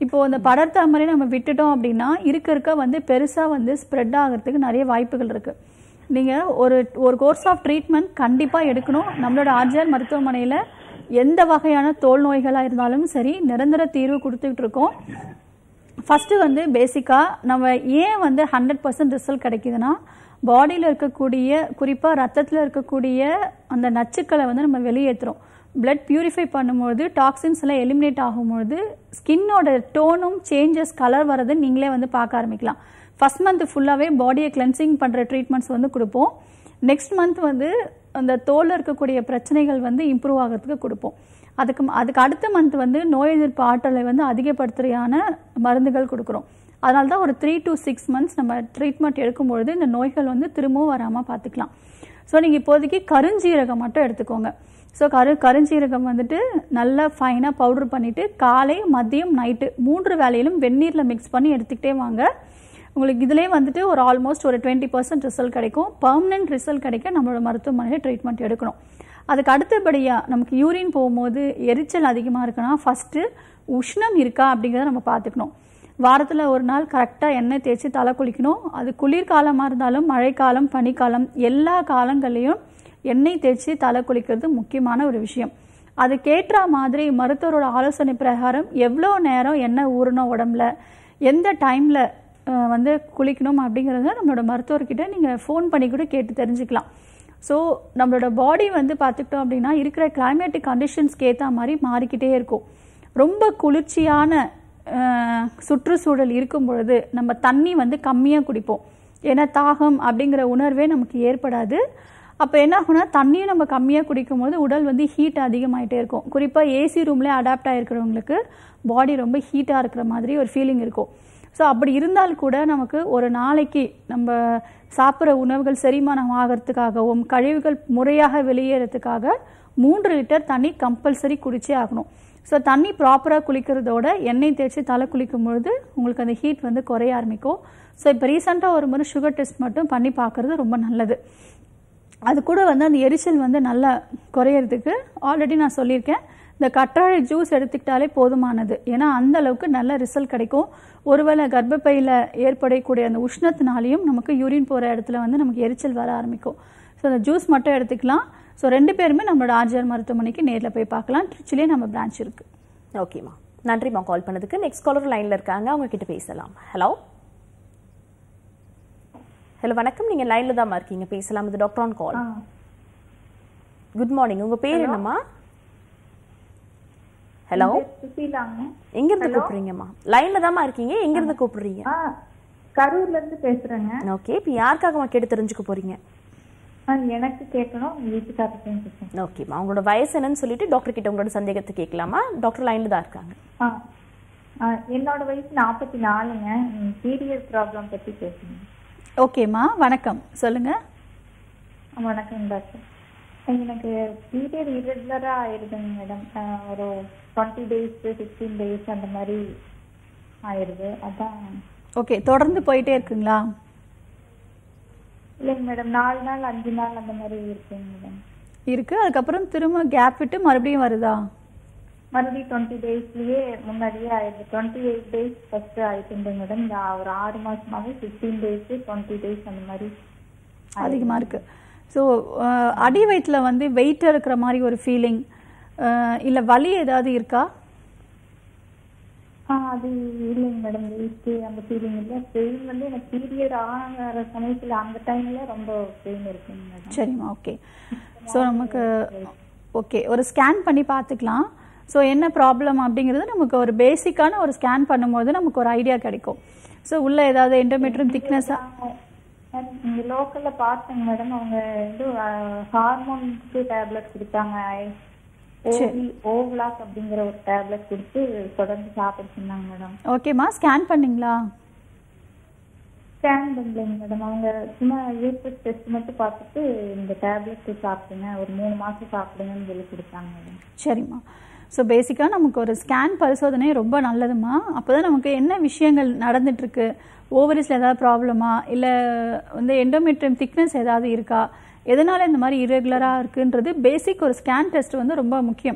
இப்போ இந்த படர்தாமரை நம்ம விட்டுட்டோம் அப்படின்னா இருக்க இருக்க வந்து பெருசா வந்து ஸ்ப்ரெட் ஆகிறதுக்கு நிறைய வாய்ப்புகள் இருக்கு நீங்க ஒரு ஒரு கோர்ஸ் ஆஃப் ட்ரீட்மெண்ட் கண்டிப்பா எடுக்கணும் நம்மளோட ஆர்ஜிஆர் மருத்துவமனையில எந்த வகையான தோல் நோய்களா இருந்தாலும் சரி நிரந்தர தீர்வு கொடுத்துக்கிட்டு இருக்கோம் ஃபஸ்ட்டு வந்து பேசிக்காக நம்ம ஏன் வந்து ஹண்ட்ரட் பர்சன்ட் ரிசல்ட் கிடைக்குதுன்னா பாடியில் இருக்கக்கூடிய குறிப்பாக ரத்தத்தில் இருக்கக்கூடிய அந்த நச்சுக்களை வந்து நம்ம வெளியேற்றுறோம் பிளட் பியூரிஃபை பண்ணும்போது டாக்ஸின்ஸ் எல்லாம் எலிமினேட் ஆகும்போது ஸ்கின்னோட டோனும் சேஞ்சஸ் கலர் வரதை நீங்களே வந்து பார்க்க ஆரம்பிக்கலாம் ஃபர்ஸ்ட் மந்த் ஃபுல்லாகவே பாடியை கிளென்சிங் பண்ணுற ட்ரீட்மெண்ட்ஸ் வந்து கொடுப்போம் நெக்ஸ்ட் மந்த் வந்து அந்த தோலில் இருக்கக்கூடிய பிரச்சனைகள் வந்து இம்ப்ரூவ் ஆகிறதுக்கு கொடுப்போம் அதுக்கு அதுக்கு அடுத்த மந்த் வந்து நோய் எதிர்ப்பு ஆற்றலை வந்து அதிகப்படுத்துறையான மருந்துகள் கொடுக்குறோம் அதனால தான் ஒரு த்ரீ to சிக்ஸ் மந்த்ஸ் நம்ம ட்ரீட்மெண்ட் எடுக்கும்பொழுது இந்த நோய்கள் வந்து திரும்பவும் வராமல் பார்த்துக்கலாம் ஸோ நீங்கள் இப்போதைக்கு கருஞ்சீரகம் மட்டும் எடுத்துக்கோங்க ஸோ கரு கருஞ்சீரகம் வந்துட்டு நல்லா ஃபைனாக பவுடர் பண்ணிவிட்டு காலை மதியம் நைட்டு மூன்று வேளையிலும் வெந்நீரில் மிக்ஸ் பண்ணி எடுத்துக்கிட்டே வாங்க உங்களுக்கு இதிலே வந்துட்டு ஒரு ஆல்மோஸ்ட் ஒரு டுவெண்ட்டி பர்சன்ட் ரிசல்ட் கிடைக்கும் பர்மனன்ட் ரிசல்ட் கிடைக்க நம்மளோட மருத்துவமனையில் ட்ரீட்மெண்ட் எடுக்கணும் அதுக்கு அடுத்தபடியாக நமக்கு யூரின் போகும்போது எரிச்சல் அதிகமாக இருக்குன்னா ஃபஸ்ட்டு உஷ்ணம் இருக்கா அப்படிங்கிறத நம்ம பார்த்துக்கணும் வாரத்தில் ஒரு நாள் கரெக்டாக எண்ணெய் தேய்ச்சி தலை குளிக்கணும் அது குளிர்காலமாக இருந்தாலும் மழைக்காலம் பனிக்காலம் எல்லா காலங்கள்லேயும் எண்ணெய் தேய்ச்சி தலை குளிக்கிறது முக்கியமான ஒரு விஷயம் அதுக்கேற்ற மாதிரி மருத்துவரோட ஆலோசனை பிரகாரம் எவ்வளோ நேரம் எண்ணெய் ஊறணும் உடம்புல எந்த டைமில் வந்து குளிக்கணும் அப்படிங்கிறத நம்மளோட மருத்துவர்கிட்ட நீங்கள் ஃபோன் பண்ணி கூட கேட்டு தெரிஞ்சுக்கலாம் ஸோ நம்மளோட பாடி வந்து பார்த்துக்கிட்டோம் அப்படின்னா இருக்கிற கிளைமேட்டிக் கண்டிஷன்ஸ்க்கு ஏற்ற மாதிரி மாறிக்கிட்டே இருக்கும் ரொம்ப குளிர்ச்சியான அஹ், சுற்றுச்சூழல் இருக்கும் பொழுது நம்ம தண்ணி வந்து கம்மியாக குடிப்போம் ஏன்னா தாகம் அப்படிங்கிற உணர்வே நமக்கு ஏற்படாது அப்போ என்ன ஆகும்னா தண்ணியும் நம்ம கம்மியாக குடிக்கும்போது உடல் வந்து ஹீட் அதிகமாயிட்டே இருக்கும் குறிப்பாக ஏசி ரூம்லேயே அடாப்ட் ஆகிருக்கிறவங்களுக்கு பாடி ரொம்ப ஹீட்டாக இருக்கிற மாதிரி ஒரு ஃபீலிங் இருக்கும் ஸோ அப்படி இருந்தால் கூட நமக்கு ஒரு நாளைக்கு நம்ம சாப்பிட்ற உணவுகள் செரிமானம் ஆகிறதுக்காகவும் கழிவுகள் முறையாக வெளியேறதுக்காக மூன்று லிட்டர் தண்ணி கம்பல்சரி குடிச்சே ஆகணும் ஸோ தண்ணி ப்ராப்பராக குளிக்கிறதோட எண்ணெய் தேய்ச்சி தலை குளிக்கும் பொழுது உங்களுக்கு அந்த ஹீட் வந்து குறைய ஆரம்பிக்கும் ஸோ இப்போ ரீசெண்டாக ஒரு முறை சுகர் டெஸ்ட் மட்டும் பண்ணி பார்க்குறது ரொம்ப நல்லது அது கூட வந்து அந்த எரிச்சல் வந்து நல்லா குறையறதுக்கு ஆல்ரெடி நான் சொல்லியிருக்கேன் இந்த கற்றாழை ஜூஸ் எடுத்துக்கிட்டாலே போதுமானது ஏன்னா அந்த அளவுக்கு நல்ல ரிசல்ட் கிடைக்கும் ஒருவேளை கர்ப்பப்பையில் ஏற்படக்கூடிய அந்த உஷ்ணத்தினாலையும் நமக்கு யூரின் போகிற இடத்துல வந்து நமக்கு எரிச்சல் வர ஆரம்பிக்கும் ஸோ அந்த ஜூஸ் மட்டும் எடுத்துக்கலாம் ஸோ ரெண்டு பேருமே நம்மளோட ஆர்ஜிஆர் மருத்துவமனைக்கு நேரில் போய் பார்க்கலாம் திருச்சிலே நம்ம பிரான்ச் இருக்கு
ஓகேம்மா நன்றிம்மா கால் பண்ணதுக்கு நெக்ஸ்ட் காலர் லைன்ல இருக்காங்க அவங்க கிட்ட பேசலாம் ஹலோ ஹலோ வணக்கம் நீங்க லைன்ல தான் இருக்கீங்க பேசலாம் இது doctor on call good morning உங்க பேர் என்னம்மா ஹலோ
சுசீலாங்க
எங்க இருந்து கூப்பிடுறீங்கம்மா லைன்ல தாம்மா இருக்கீங்க எங்க இருந்து கூப்பிடுறீங்க
ஆ கரூர்ல இருந்து பேசுறேங்க
ஓகே இப்போ யாருக்காகம்மா கேட்டு தெரிஞ்சுக்க போறீங்க
ஆ, எனக்கு கேட்கணும் உங்க வீட்டுக்காரத்தையும் கேட்கணும்
ஓகேம்மா உங்களோட வயசு என்னன்னு சொல்லிட்டு டாக்டர் கிட்ட உங்களோட சந்தேகத்தை கேட்கலாமா டாக்டர் லைன்ல தான் இருக்காங்க
ஆ ஆ, என்னோட வயசு நாற்பத்தி நாலுங்க பீரியட் ப்ராப்ளம் பத்தி பேசணும்
ஓகேம்மா வணக்கம் சொல்லுங்க
வணக்கம் டாக்டர் எனக்கு பீரியட் இரெகுலரா ஆயிருதுங்க மேடம் ஒரு டுவெண்ட்டி டேஸ் ஃபிஃப்டீன் டேஸ் அந்த மாதிரி ஆயிருது அதான்
ஓகே தொடர்ந்து போயிட்டே இருக்குங்களா
இல்லைங்க மேடம் நாலு நாள் அஞ்சு நாள் அந்த மாதிரி இருக்குங்க மேடம்
இருக்கு அதுக்கப்புறம் திரும்ப கேப் விட்டு மறுபடியும் வருதா
மறுபடியும் டுவெண்ட்டி டேஸ்லயே முன்னாடியே ஆயிடுது டுவெண்ட்டி எயிட் டேஸ் ஃபர்ஸ்ட் ஆயிட்டு மேடம் இந்த ஒரு ஆறு மாசமாவே ஃபிஃப்டீன் டேஸ் டுவெண்ட்டி டேஸ் அந்த மாதிரி
அதிகமாக இருக்கு ஸோ அடி வயிற்றில் வந்து வெயிட் இருக்கிற மாதிரி ஒரு ஃபீலிங் இல்லை வலி ஏதாவது இருக்கா
ஆ அது இல்லைங்க மேடம் வெயிட் அந்த ஃபீலிங் இல்லை பெயின் வந்து எனக்கு பீரியட் ஆகிற சமயத்துல அந்த டைம்ல ரொம்ப பெயின் இருக்குங்க மேடம்
சரிம்மா ஓகே ஸோ நமக்கு ஓகே ஒரு ஸ்கேன் பண்ணி பார்த்துக்கலாம் ஸோ என்ன ப்ராப்ளம் அப்படிங்கிறது நமக்கு ஒரு பேசிக்கான ஒரு ஸ்கேன் பண்ணும்போது நமக்கு ஒரு ஐடியா கிடைக்கும் ஸோ உள்ள ஏதாவது எண்டோமெட்ரியம் திக்னஸாக
இங்க லோக்கல்ல பார்த்தேங்க மேடம் அவங்க இது ஹார்மோன்க்கு டேப்லெட் கொடுத்தாங்க ஓவி ஓவ்லாக் அப்படிங்கிற ஒரு டேப்லெட் கொடுத்து தொடர்ந்து சாப்பிட சொன்னாங்க மேடம்
ஓகேம்மா ஸ்கேன் பண்ணீங்களா
ஸ்கேன் பண்ணலைங்க மேடம் அவங்க சும்மா யூபிஎஸ் டெஸ்ட் மட்டும் பார்த்துட்டு இந்த டேப்லெட் சாப்பிடுங்க ஒரு மூணு மாசம் சாப்பிடுங்கன்னு சொல்லி கொடுத்தாங்க மேடம்
சரிம்மா ஸோ பேசிக்காக நமக்கு ஒரு ஸ்கேன் பரிசோதனை ரொம்ப நல்லதுமா அப்போ தான் நமக்கு என்ன விஷயங்கள் நடந்துட்டுருக்கு ஓவரிஸில் ஏதாவது ப்ராப்ளமா இல்லை வந்து எண்டோமெட்ரியம் திக்னஸ் ஏதாவது இருக்கா எதனால் இந்த மாதிரி இரெகுலராக இருக்குன்றது பேசிக் ஒரு ஸ்கேன் டெஸ்ட் வந்து ரொம்ப முக்கியம்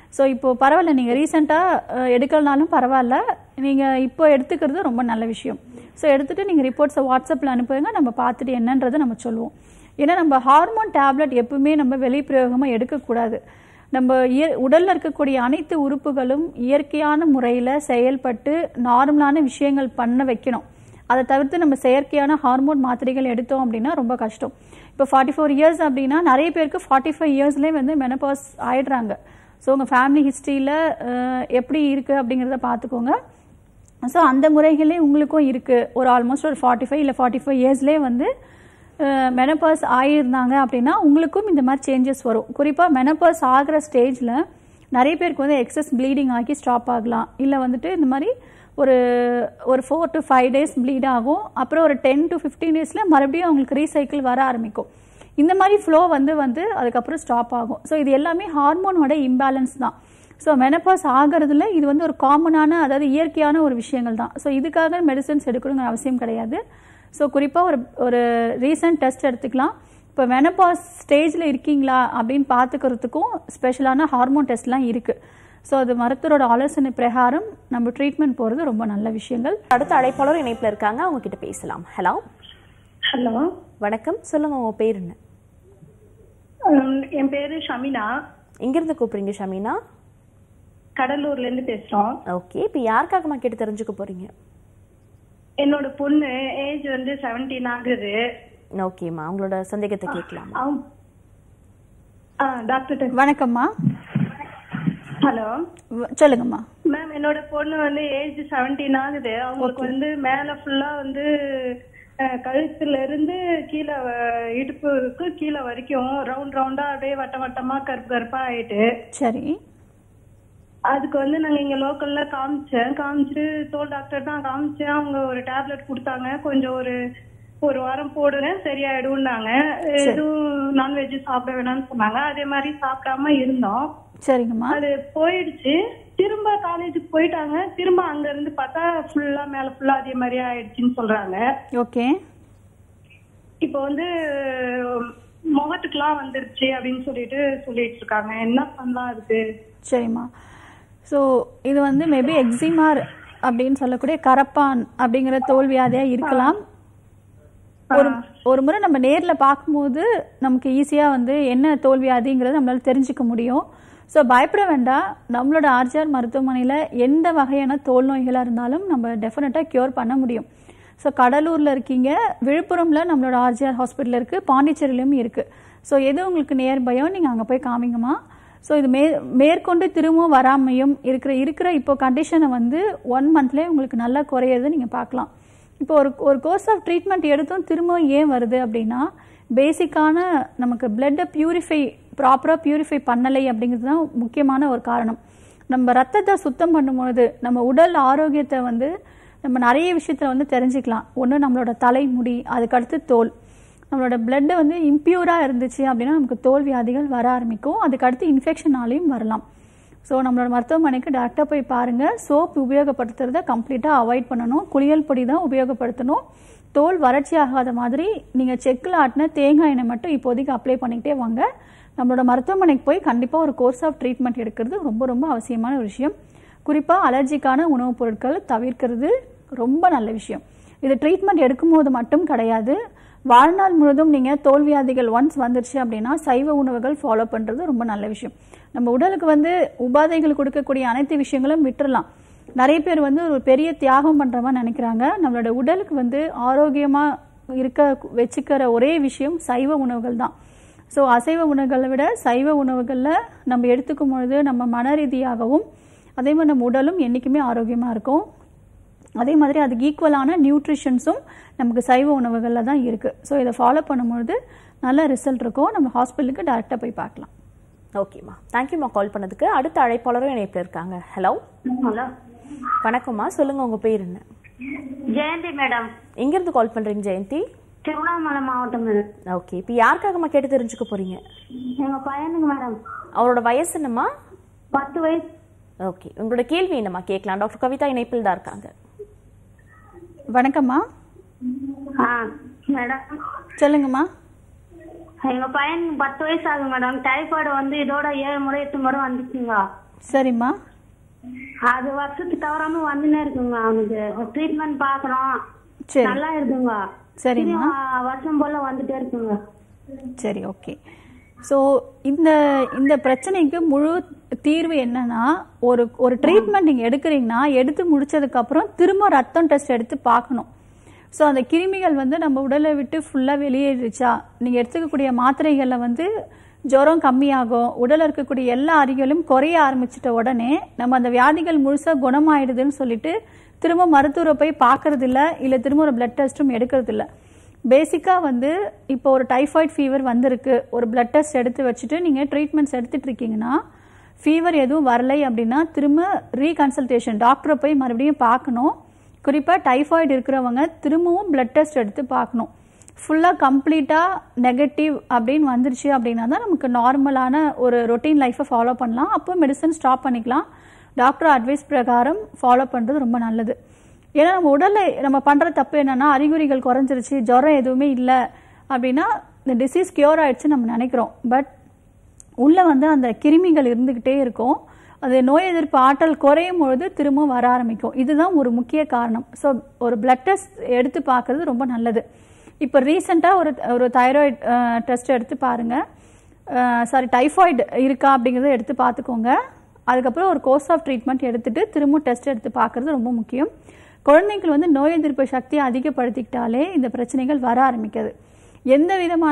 ஸோ இப்போ பரவாயில்ல நீங்கள் ரீசெண்டாக எடுக்கலனாலும் பரவாயில்ல நீங்கள் இப்போ எடுத்துக்கிறது ரொம்ப நல்ல விஷயம் ஸோ எடுத்துட்டு நீங்கள் ரிப்போர்ட்ஸை வாட்ஸ்அப்பில் அனுப்புங்க நம்ம பார்த்துட்டு என்னன்றதை நம்ம சொல்லுவோம் ஏன்னா நம்ம ஹார்மோன் டேப்லெட் எப்பவுமே நம்ம வெளிப்பிரயோகமாக எடுக்கக்கூடாது நம்ம இய உடலில் இருக்கக்கூடிய அனைத்து உறுப்புகளும் இயற்கையான முறையில் செயல்பட்டு நார்மலான விஷயங்கள் பண்ண வைக்கணும் அதை தவிர்த்து நம்ம செயற்கையான ஹார்மோன் மாத்திரைகள் எடுத்தோம் அப்படின்னா ரொம்ப கஷ்டம் இப்போ ஃபார்ட்டி ஃபோர் இயர்ஸ் அப்படின்னா நிறைய பேருக்கு ஃபார்ட்டி ஃபைவ் இயர்ஸ்லேயே வந்து மெனபாஸ் ஆயிடுறாங்க ஸோ உங்கள் ஃபேமிலி ஹிஸ்ட்ரியில் எப்படி இருக்குது அப்படிங்கிறத பார்த்துக்கோங்க ஸோ அந்த முறைகளே உங்களுக்கும் இருக்குது ஒரு ஆல்மோஸ்ட் ஒரு ஃபார்ட்டி ஃபைவ் இல்லை ஃபார்ட்டி ஃபைவ் இயர்ஸ்லேயே வந்து மெனப்பாஸ் ஆகியிருந்தாங்க அப்படின்னா உங்களுக்கும் இந்த மாதிரி சேஞ்சஸ் வரும் குறிப்பாக மெனப்பாஸ் ஆகிற ஸ்டேஜில் நிறைய பேருக்கு வந்து எக்ஸஸ் ப்ளீடிங் ஆகி ஸ்டாப் ஆகலாம் இல்லை வந்துட்டு இந்த மாதிரி ஒரு ஒரு four to five days bleed ஆகும் அப்புறம் ஒரு டென் டு ஃபிஃப்டீன் டேஸில் மறுபடியும் அவங்களுக்கு ரீசைக்கிள் வர ஆரம்பிக்கும் இந்த மாதிரி ஃப்ளோ வந்து வந்து அதுக்கப்புறம் ஸ்டாப் ஆகும் ஸோ இது எல்லாமே ஹார்மோனோட இம்பேலன்ஸ் தான் ஸோ மெனப்பாஸ் ஆகிறதுல இது வந்து ஒரு காமனான அதாவது இயற்கையான ஒரு விஷயங்கள் தான் ஸோ இதுக்காக மெடிசன்ஸ் எடுக்கணுங்கிற அவசியம் கிடையாது ஸோ குறிப்பாக ஒரு ஒரு ரீசன்ட் டெஸ்ட் எடுத்துக்கலாம் இப்போ மெனப்பாஸ் ஸ்டேஜில் இருக்கீங்களா அப்படின்னு பார்த்துக்கிறதுக்கும் ஸ்பெஷலான ஹார்மோன் டெஸ்ட்லாம் இருக்குது ஸோ அது மருத்துவரோட ஆலோசனை பிரகாரம் நம்ம ட்ரீட்மெண்ட் போகிறது ரொம்ப நல்ல விஷயங்கள்
அடுத்த அழைப்பாளர் இணைப்புல இருக்காங்க அவங்க கிட்ட பேசலாம் ஹலோ
ஹலோ
வணக்கம் சொல்லுங்க உங்க பேர் என்ன
என் பேரு ஷமினா
எங்கிருந்து கூப்பிடுறீங்க ஷமீனா
கடலூர்ல இருந்து பேசுறோம்
ஓகே இப்போ யாருக்காகமா கேட்டு தெரிஞ்சுக்க போறீங்க
என்னோட பொண்ணு ஏஜ் வந்து செவன்டீன் ஆகுது
ஓகேம்மா உங்களோட சந்தேகத்தை கேட்கலாம்
அவங்க ஆ டாக்டர்
வணக்கம்மா
ஹலோ
வ- சொல்லுங்கம்மா
மேம் என்னோட பொண்ணு வந்து ஏஜ் செவன்டீன் ஆகுது அவங்களுக்கு வந்து மேல ஃபுல்லா வந்து அஹ், கழுத்துல இருந்து கீழே வ- இடுப்புக்கு கீழே வரைக்கும் ரவுண்ட் ரவுண்டா அப்படியே வட்ட வட்டமா கருப்பு கருப்பா ஆயிட்டு
சரி
அதுக்கு வந்து நாங்க இங்க லோக்கல்ல காமிச்சேன் காமிச்சிட்டு தோல் டாக்டர் தான் காமிச்சேன் அவங்க ஒரு டேப்லெட் கொடுத்தாங்க கொஞ்சம் ஒரு ஒரு வாரம் போடுங்க சரியாயிடும்னாங்க எதுவும் நான்வெஜ் சாப்பிட வேணாம்னு சொன்னாங்க அதே மாதிரி சாப்பிடாம இருந்தோம்
சரிங்கம்மா
அது போயிடுச்சு திரும்ப காலேஜுக்கு போயிட்டாங்க திரும்ப அங்க இருந்து பார்த்தா ஃபுல்லா மேல ஃபுல்லா அதே மாதிரி ஆயிடுச்சுன்னு சொல்றாங்க
ஓகே
இப்போ வந்து முகத்துக்குலாம் வந்துருச்சு அப்படின்னு சொல்லிட்டு சொல்லிட்டு இருக்காங்க என்ன பண்ணலாம் அதுக்கு
சரிம்மா ஸோ இது வந்து மேபி எக்ஸிமார் அப்படின்னு சொல்லக்கூடிய கரப்பான் அப்படிங்கிற தோல்வியாதையாக இருக்கலாம் ஒரு ஒரு முறை நம்ம நேரில் பார்க்கும்போது நமக்கு ஈஸியாக வந்து என்ன தோல்வியாதிங்கிறத நம்மளால தெரிஞ்சுக்க முடியும் ஸோ பயப்பட வேண்டாம் நம்மளோட ஆர்ஜிஆர் மருத்துவமனையில் எந்த வகையான தோல் நோய்களாக இருந்தாலும் நம்ம டெஃபினட்டாக க்யூர் பண்ண முடியும் ஸோ கடலூரில் இருக்கீங்க விழுப்புரமில் நம்மளோட ஆர்ஜிஆர் ஹாஸ்பிட்டல் இருக்குது பாண்டிச்சேரியிலும் இருக்குது ஸோ எது உங்களுக்கு நியர்பையோ நீங்கள் அங்கே போய் காமிங்கம்மா ஸோ இது மே மேற்கொண்டு திரும்பவும் வராமையும் இருக்கிற இருக்கிற இப்போ கண்டிஷனை வந்து ஒன் மந்த்லேயே உங்களுக்கு நல்லா குறையிறது நீங்கள் பார்க்கலாம் இப்போ ஒரு ஒரு கோர்ஸ் ஆஃப் ட்ரீட்மெண்ட் எடுத்தும் திரும்பவும் ஏன் வருது அப்படின்னா பேசிக்கான நமக்கு பிளட்டை பியூரிஃபை ப்ராப்பராக பியூரிஃபை பண்ணலை அப்படிங்கிறது தான் முக்கியமான ஒரு காரணம் நம்ம ரத்தத்தை சுத்தம் பண்ணும்பொழுது நம்ம உடல் ஆரோக்கியத்தை வந்து நம்ம நிறைய விஷயத்தில் வந்து தெரிஞ்சுக்கலாம் ஒன்று நம்மளோட தலைமுடி அதுக்கடுத்து தோல் நம்மளோட பிளட்டு வந்து இம்ப்யூராக இருந்துச்சு அப்படின்னா நமக்கு தோல் வியாதிகள் வர ஆரம்பிக்கும் அதுக்கடுத்து இன்ஃபெக்ஷனாலையும் வரலாம் ஸோ நம்மளோட மருத்துவமனைக்கு டேரெக்டாக போய் பாருங்கள் சோப் உபயோகப்படுத்துறத கம்ப்ளீட்டாக அவாய்ட் பண்ணணும் குளியல் பொடி தான் உபயோகப்படுத்தணும் தோல் வறட்சி ஆகாத மாதிரி நீங்கள் செக்கில் ஆட்டின தேங்காய் எண்ணெய் மட்டும் இப்போதைக்கு அப்ளை பண்ணிக்கிட்டே வாங்க நம்மளோட மருத்துவமனைக்கு போய் கண்டிப்பாக ஒரு கோர்ஸ் ஆஃப் ட்ரீட்மெண்ட் எடுக்கிறது ரொம்ப ரொம்ப அவசியமான ஒரு விஷயம் குறிப்பாக அலர்ஜிக்கான உணவுப் பொருட்கள் தவிர்க்கிறது ரொம்ப நல்ல விஷயம் இது ட்ரீட்மெண்ட் எடுக்கும்போது மட்டும் கிடையாது வாழ்நாள் முழுதும் நீங்கள் தோல்வியாதிகள் ஒன்ஸ் வந்துருச்சு அப்படின்னா சைவ உணவுகள் ஃபாலோ பண்ணுறது ரொம்ப நல்ல விஷயம் நம்ம உடலுக்கு வந்து உபாதைகள் கொடுக்கக்கூடிய அனைத்து விஷயங்களும் விட்டுறலாம் நிறைய பேர் வந்து ஒரு பெரிய தியாகம் பண்ணுற மாதிரி நினைக்கிறாங்க நம்மளோட உடலுக்கு வந்து ஆரோக்கியமாக இருக்க வச்சுக்கிற ஒரே விஷயம் சைவ உணவுகள் தான் ஸோ அசைவ உணவுகளை விட சைவ உணவுகளில் நம்ம எடுத்துக்கும் பொழுது நம்ம மன ரீதியாகவும் அதே மாதிரி நம்ம உடலும் என்றைக்குமே ஆரோக்கியமாக இருக்கும் அதே மாதிரி அதுக்கு ஈக்குவலான நியூட்ரிஷன்ஸும் நமக்கு சைவ உணவுகளில் தான் இருக்குது ஸோ இதை ஃபாலோ பண்ணும்பொழுது நல்ல ரிசல்ட் இருக்கும் நம்ம ஹாஸ்பிட்டலுக்கு டேரெக்டாக போய் பார்க்கலாம்
ஓகேம்மா தேங்க்யூம்மா கால் பண்ணதுக்கு அடுத்த அழைப்பாளரும் இணைப்பில் இருக்காங்க ஹலோ
ஹலோ
வணக்கம்மா சொல்லுங்க உங்க பேர் என்ன
ஜெயந்தி மேடம்
எங்கிருந்து கால் பண்றீங்க ஜெயந்தி
திருவண்ணாமலை மாவட்டம் மேடம்
ஓகே இப்போ யாருக்காகம்மா கேட்டு தெரிஞ்சுக்க போறீங்க
எங்க பையனுக்கு மேடம்
அவரோட வயசு என்னம்மா
பத்து வயசு
ஓகே உங்களோட கேள்வி என்னம்மா கேட்கலாம் டாக்டர் கவிதா இணைப்பில் தான் இருக்காங்க
வணக்கம்மா
ஆ மேடம்
சொல்லுங்கம்மா
எங்க பையனுக்கு பத்து வயசு ஆகுது மேடம் டைபாய்டு வந்து இதோட ஏழு முறை எட்டு முறை வந்துச்சுங்க
சரிம்மா
அது வருஷத்துக்கு தவறாம வந்துனே இருக்குங்க அவனுக்கு ட்ரீட்மெண்ட் பாக்குறோம்
சரி.
நல்லா இருக்குங்க
சரிம்மா.
திரும்ப வருஷம் போல வந்துட்டே இருக்குங்க
சரி ஓகே ஸோ இந்த இந்த பிரச்சனைக்கு முழு தீர்வு என்னன்னா ஒரு ஒரு ட்ரீட்மெண்ட் நீங்கள் எடுக்கிறீங்கன்னா எடுத்து முடிச்சதுக்கப்புறம் திரும்ப ரத்தம் டெஸ்ட் எடுத்து பார்க்கணும் ஸோ அந்த கிருமிகள் வந்து நம்ம உடலை விட்டு ஃபுல்லாக வெளியேறிச்சா நீங்கள் எடுத்துக்கக்கூடிய மாத்திரைகளில் வந்து ஜுரம் கம்மியாகும் உடலில் இருக்கக்கூடிய எல்லா அறிகளும் குறைய ஆரம்பிச்சிட்ட உடனே நம்ம அந்த வியாதிகள் முழுசாக குணமாயிடுதுன்னு சொல்லிட்டு திரும்ப மருத்துவரை போய் பார்க்கறது இல்ல இல்லை திரும்ப ஒரு பிளட் டெஸ்ட்டும் எடுக்கிறது இல்லை பேசிக்காக வந்து இப்போ ஒரு டைஃபாய்டு ஃபீவர் வந்திருக்கு ஒரு பிளட் டெஸ்ட் எடுத்து வச்சுட்டு நீங்கள் ட்ரீட்மெண்ட்ஸ் எடுத்துட்டு இருக்கீங்கன்னா ஃபீவர் எதுவும் வரலை அப்படின்னா திரும்ப ரீகன்சல்டேஷன் டாக்டரை போய் மறுபடியும் பார்க்கணும் குறிப்பாக டைஃபாய்டு இருக்கிறவங்க திரும்பவும் பிளட் டெஸ்ட் எடுத்து பார்க்கணும் ஃபுல்லாக கம்ப்ளீட்டாக நெகட்டிவ் அப்படின்னு வந்துருச்சு அப்படின்னா தான் நமக்கு நார்மலான ஒரு ரொட்டீன் லைஃப்பை ஃபாலோ பண்ணலாம் அப்போ மெடிசன் ஸ்டாப் பண்ணிக்கலாம் டாக்டர் அட்வைஸ் பிரகாரம் ஃபாலோ பண்ணுறது ரொம்ப நல்லது ஏன்னா நம்ம உடல்ல நம்ம பண்ற தப்பு என்னன்னா அறிகுறிகள் குறைஞ்சிருச்சு ஜுரம் எதுவுமே இல்லை அப்படின்னா இந்த டிசீஸ் கியூர் ஆயிடுச்சு நம்ம நினைக்கிறோம் பட் உள்ள வந்து அந்த கிருமிகள் இருந்துகிட்டே இருக்கும் அது நோய் எதிர்ப்பு ஆற்றல் குறையும் பொழுது திரும்ப வர ஆரம்பிக்கும் இதுதான் ஒரு முக்கிய காரணம் ஸோ ஒரு பிளட் டெஸ்ட் எடுத்து பார்க்கறது ரொம்ப நல்லது இப்போ ரீசெண்டாக ஒரு ஒரு தைராய்டு டெஸ்ட் எடுத்து பாருங்க சாரி டைஃபாய்டு இருக்கா அப்படிங்கிறத எடுத்து பார்த்துக்கோங்க அதுக்கப்புறம் ஒரு கோர்ஸ் ஆஃப் ட்ரீட்மெண்ட் எடுத்துட்டு திரும்ப டெஸ்ட் எடுத்து பார்க்கறது ரொம்ப முக்கியம் குழந்தைகள் வந்து நோய் எதிர்ப்பு சக்தியை அதிகப்படுத்திக்கிட்டாலே இந்த பிரச்சனைகள் வர ஆரம்பிக்குது எந்த விதமான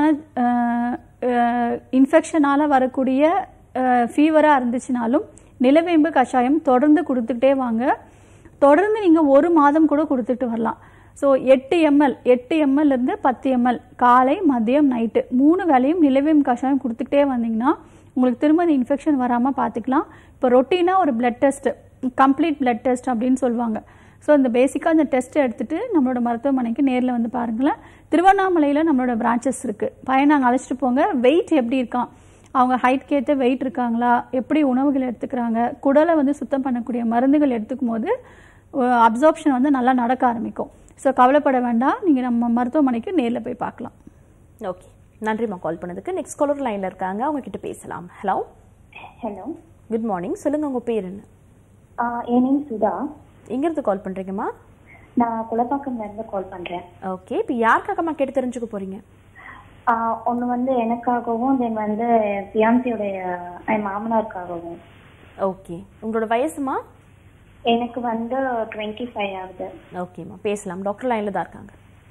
இன்ஃபெக்ஷனால் வரக்கூடிய ஃபீவராக இருந்துச்சுனாலும் நிலவேம்பு கஷாயம் தொடர்ந்து கொடுத்துக்கிட்டே வாங்க தொடர்ந்து நீங்கள் ஒரு மாதம் கூட கொடுத்துட்டு வரலாம் ஸோ எட்டு எம்எல் எட்டு எம்எல் இருந்து பத்து எம்எல் காலை மதியம் நைட்டு மூணு வேளையும் நிலவேம்பு கஷாயம் கொடுத்துக்கிட்டே வந்தீங்கன்னா உங்களுக்கு திரும்ப இந்த இன்ஃபெக்ஷன் வராமல் பார்த்துக்கலாம் இப்போ ரொட்டீனாக ஒரு blood test complete blood test அப்படின்னு சொல்லுவாங்க ஸோ இந்த பேசிக்காக இந்த டெஸ்ட் எடுத்துட்டு நம்மளோட மருத்துவமனைக்கு நேரில் வந்து பாருங்களேன் திருவண்ணாமலையில் நம்மளோட பிரான்ச்சஸ் இருக்குது பையனை அங்கே அழைச்சிட்டு போங்க வெயிட் எப்படி இருக்கான் அவங்க ஹைட்க்கு ஏற்ற வெயிட் இருக்காங்களா எப்படி உணவுகள் எடுத்துக்கிறாங்க குடலை வந்து சுத்தம் பண்ணக்கூடிய மருந்துகள் எடுத்துக்கும் போது அப்சார்ப்ஷன் வந்து நல்லா நடக்க ஆரம்பிக்கும் ஸோ கவலைப்பட வேண்டாம் நீங்கள் நம்ம மருத்துவமனைக்கு நேரில் போய் பார்க்கலாம்
ஓகே நன்றிம்மா கால் பண்ணதுக்கு நெக்ஸ்ட் காலர் லைன்ல இருக்காங்க அவங்க கிட்ட பேசலாம் ஹலோ
ஹலோ
குட் மார்னிங் சொல்லுங்க உங்க பேர் என்ன
என் நேம் சுதா
எங்கிருந்து கால் பண்றீங்கம்மா
நான் குலப்பாக்கம்ல இருந்து கால் பண்றேன்
ஓகே இப்போ யாருக்காகம்மா கேட்டு தெரிஞ்சுக்க போறீங்க
ஒன்று வந்து எனக்காகவும் தென் வந்து பியான்சியோடைய என் மாமனாருக்காகவும்
ஓகே உங்களோட வயசுமா
எனக்கு வந்து டுவெண்ட்டி ஃபைவ் ஆகுது
ஓகேம்மா பேசலாம் டாக்டர் லைன்ல தான் இருக்காங்க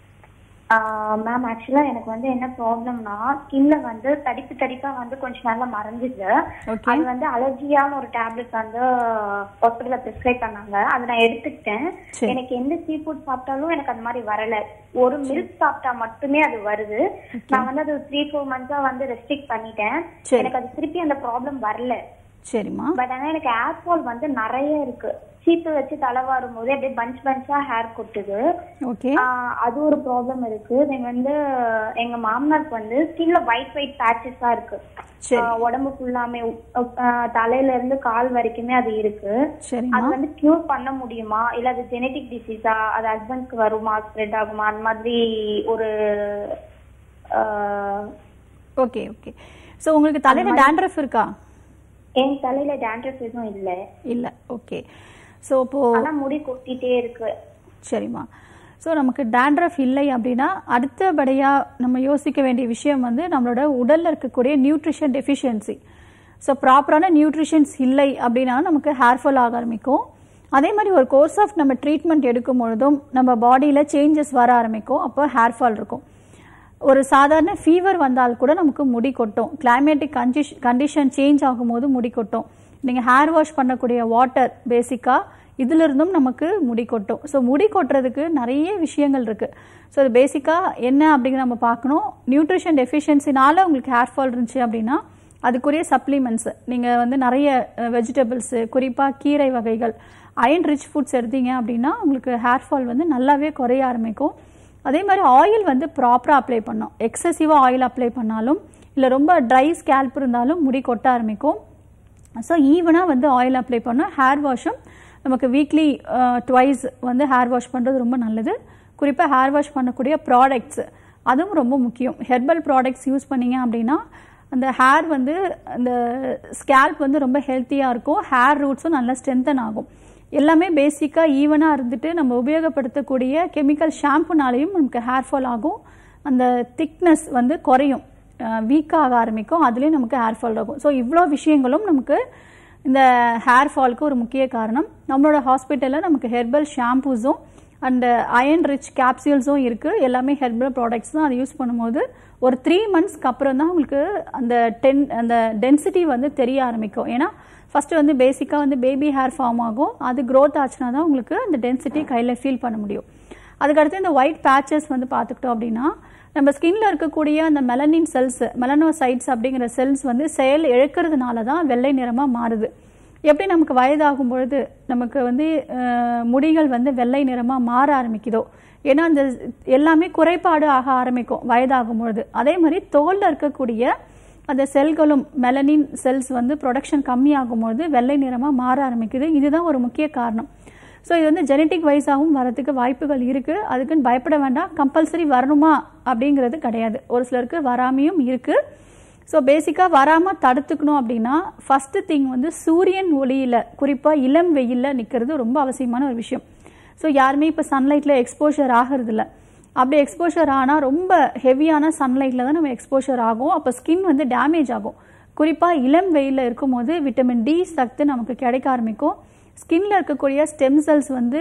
மேம் ஆக்சுவலா எனக்கு வந்து என்ன ப்ராப்ளம்னா ஸ்கின்ல வந்து தடிப்பு தடிப்பா வந்து கொஞ்சம் நாள்ல மறைஞ்சிது அது வந்து அலர்ஜியான ஒரு டேப்லெட் வந்து ஹாஸ்பிட்டல்ல பிரிஸ்கிரைப் பண்ணாங்க அதை நான் எடுத்துக்கிட்டேன்
சரி.
எனக்கு எந்த சீ ஃபுட் சாப்பிட்டாலும் எனக்கு அந்த மாதிரி வரல ஒரு மில்க் சாப்பிட்டா மட்டுமே அது வருது நான் வந்து அது த்ரீ ஃபோர் மந்த்ஸா வந்து ரெஸ்ட்ரிக்ட் பண்ணிட்டேன்
சரி.
எனக்கு அது திருப்பி அந்த ப்ராப்ளம் வரல
சரிம்மா
பட் ஆனா எனக்கு ஹேர் ஃபால் வந்து நிறைய இருக்கு சீப்பு வச்சு தலை வாரும் போது அப்படியே பஞ்ச் பஞ்சா ஹேர் கொட்டுது
ஓகே
ஆஹ் அது ஒரு ப்ராப்ளம் இருக்கு தென் வந்து எங்க மாமனாருக்கு வந்து ஸ்கின்ல ஒயிட் ஒயிட் பேச்சஸா இருக்கு
சரி.
ஆஹ் உடம்பு ஃபுல்லாமே ஆஹ் தலையில இருந்து கால் வரைக்குமே அது இருக்கு
சரிம்மா.
அது வந்து கியூர் பண்ண முடியுமா இல்ல அது ஜெனட்டிக் டிசீஸா அது ஹஸ்பண்ட்க்கு வருமா ஸ்ப்ரெட் ஆகுமா அந்த மாதிரி ஒரு ஆஹ்
ஓகே ஓகே ஸோ உங்களுக்கு தலையில் டேண்ட்ரஃப் இருக்கா
என் தலையில டேண்ட்ரஃப் எதுவும் இல்ல
இல்லை ஓகே ஸோ இப்போ
ஆனா முடி கொட்டிட்டே இருக்கு
சரிம்மா ஸோ நமக்கு டேண்ட்ரஃப் இல்லை அப்படின்னா அடுத்தபடியாக நம்ம யோசிக்க வேண்டிய விஷயம் வந்து நம்மளோட உடலில் இருக்கக்கூடிய நியூட்ரிஷன் டெஃபிஷியன்சி ஸோ ப்ராப்பரான நியூட்ரிஷன்ஸ் இல்லை அப்படின்னா நமக்கு ஹேர் ஃபால் ஆக ஆரம்பிக்கும் அதே மாதிரி ஒரு கோர்ஸ் ஆஃப் நம்ம ட்ரீட்மெண்ட் எடுக்கும் பொழுதும் நம்ம பாடியில் சேஞ்சஸ் வர ஆரம்பிக்கும் அப்போ ஹேர் ஃபால் இருக்கும் ஒரு சாதாரண ஃபீவர் வந்தால் கூட நமக்கு முடி கொட்டும் கிளைமேட்டிக் கண்டிஷ் கண்டிஷன் சேஞ்ச் ஆகும்போது முடி கொட்டும் நீங்கள் ஹேர் வாஷ் பண்ணக்கூடிய வாட்டர் பேசிக்காக இதிலிருந்தும் நமக்கு முடி கொட்டும் ஸோ முடி கொட்டுறதுக்கு நிறைய விஷயங்கள் இருக்குது ஸோ அது பேசிக்காக என்ன அப்படிங்கிற நம்ம பார்க்கணும் நியூட்ரிஷன் டெஃபிஷியன்சினால உங்களுக்கு ஹேர் ஃபால் இருந்துச்சு அப்படின்னா அதுக்குரிய சப்ளிமெண்ட்ஸ் நீங்கள் வந்து நிறைய வெஜிடபிள்ஸு குறிப்பாக கீரை வகைகள் அயன் ரிச் ஃபுட்ஸ் எடுத்தீங்க அப்படின்னா உங்களுக்கு ஹேர் ஃபால் வந்து நல்லாவே குறைய ஆரம்பிக்கும் அதே மாதிரி ஆயில் வந்து ப்ராப்பராக அப்ளை பண்ணோம் எக்ஸசிவாக ஆயில் அப்ளை பண்ணாலும் இல்லை ரொம்ப ட்ரை ஸ்கேல்ப் இருந்தாலும் முடி கொட்ட ஆரம்பிக்கும் ஸோ ஈவனாக வந்து ஆயில் அப்ளை பண்ணோம் ஹேர் வாஷும் நமக்கு வீக்லி ட்வைஸ் வந்து ஹேர் வாஷ் பண்ணுறது ரொம்ப நல்லது குறிப்பாக ஹேர் வாஷ் பண்ணக்கூடிய ப்ராடக்ட்ஸ் அதுவும் ரொம்ப முக்கியம் ஹெர்பல் ப்ராடக்ட்ஸ் யூஸ் பண்ணீங்க அப்படின்னா அந்த ஹேர் வந்து அந்த ஸ்கேல்ப் வந்து ரொம்ப ஹெல்த்தியாக இருக்கும் ஹேர் ரூட்ஸும் நல்லா ஸ்ட்ரென்தன் ஆகும் எல்லாமே பேசிக்காக ஈவனாக இருந்துட்டு நம்ம உபயோகப்படுத்தக்கூடிய கெமிக்கல் ஷாம்புனாலையும் நமக்கு ஹேர் ஃபால் ஆகும் அந்த திக்னஸ் வந்து குறையும் வீக்காக ஆரம்பிக்கும் அதுலேயும் நமக்கு ஹேர் ஃபால் ஆகும் ஸோ இவ்வளோ விஷயங்களும் நமக்கு இந்த ஹேர் ஃபால்க்கு ஒரு முக்கிய காரணம் நம்மளோட ஹாஸ்பிட்டலில் நமக்கு ஹெர்பல் ஷாம்பூஸும் அண்ட் அயன் ரிச் கேப்சியூல்ஸும் இருக்குது எல்லாமே ஹெர்பல் ப்ராடக்ட்ஸ் தான் அதை யூஸ் பண்ணும்போது ஒரு த்ரீ மந்த்ஸ்க்கு அப்புறம் தான் உங்களுக்கு அந்த டென் அந்த டென்சிட்டி வந்து தெரிய ஆரம்பிக்கும் ஏன்னா ஃபஸ்ட்டு வந்து பேசிக்காக வந்து பேபி ஹேர் ஃபார்ம் ஆகும் அது க்ரோத் ஆச்சுன்னா தான் உங்களுக்கு அந்த டென்சிட்டி கையில் ஃபீல் பண்ண முடியும் அதுக்கடுத்து இந்த ஒயிட் பேச்சஸ் வந்து பார்த்துக்கிட்டோம் அப்படின்னா நம்ம ஸ்கின்ல இருக்கக்கூடிய அந்த மெலனின் செல்ஸ் மெலனோசைட்ஸ் அப்படிங்கிற செல்ஸ் வந்து செயல் இழக்கிறதுனால தான் வெள்ளை நிறமாக மாறுது எப்படி நமக்கு வயதாகும் பொழுது நமக்கு வந்து அஹ், முடிகள் வந்து வெள்ளை நிறமாக மாற ஆரம்பிக்குதோ ஏன்னா அந்த எல்லாமே குறைபாடு ஆக ஆரம்பிக்கும் வயதாகும் பொழுது அதே மாதிரி தோலில் இருக்கக்கூடிய அந்த செல்களும் மெலனின் செல்ஸ் வந்து ப்ரொடக்ஷன் கம்மியாகும் பொழுது வெள்ளை நிறமாக மாற ஆரம்பிக்குது இதுதான் ஒரு முக்கிய காரணம் ஸோ இது வந்து ஜெனட்டிக் வைஸாகவும் வரதுக்கு வாய்ப்புகள் இருக்குது அதுக்குன்னு பயப்பட வேண்டாம் கம்பல்சரி வரணுமா அப்படிங்கிறது கிடையாது ஒரு சிலருக்கு வராமையும் இருக்குது ஸோ பேசிக்காக வராமல் தடுத்துக்கணும் அப்படின்னா ஃபஸ்ட்டு திங் வந்து சூரியன் ஒளியில் குறிப்பாக இளம் வெயிலில் நிற்கிறது ரொம்ப அவசியமான ஒரு விஷயம் ஸோ யாருமே இப்போ சன்லைட்டில் எக்ஸ்போஷர் ஆகிறதில்ல அப்படி எக்ஸ்போஷர் ஆனால் ரொம்ப ஹெவியான சன்லைட்டில் தான் நம்ம எக்ஸ்போஷர் ஆகும் அப்போ ஸ்கின் வந்து டேமேஜ் ஆகும் குறிப்பாக இளம் வெயிலில் இருக்கும்போது விட்டமின் டி சத்து நமக்கு கிடைக்க ஆரம்பிக்கும் ஸ்கின்ல இருக்கக்கூடிய ஸ்டெம் செல்ஸ் வந்து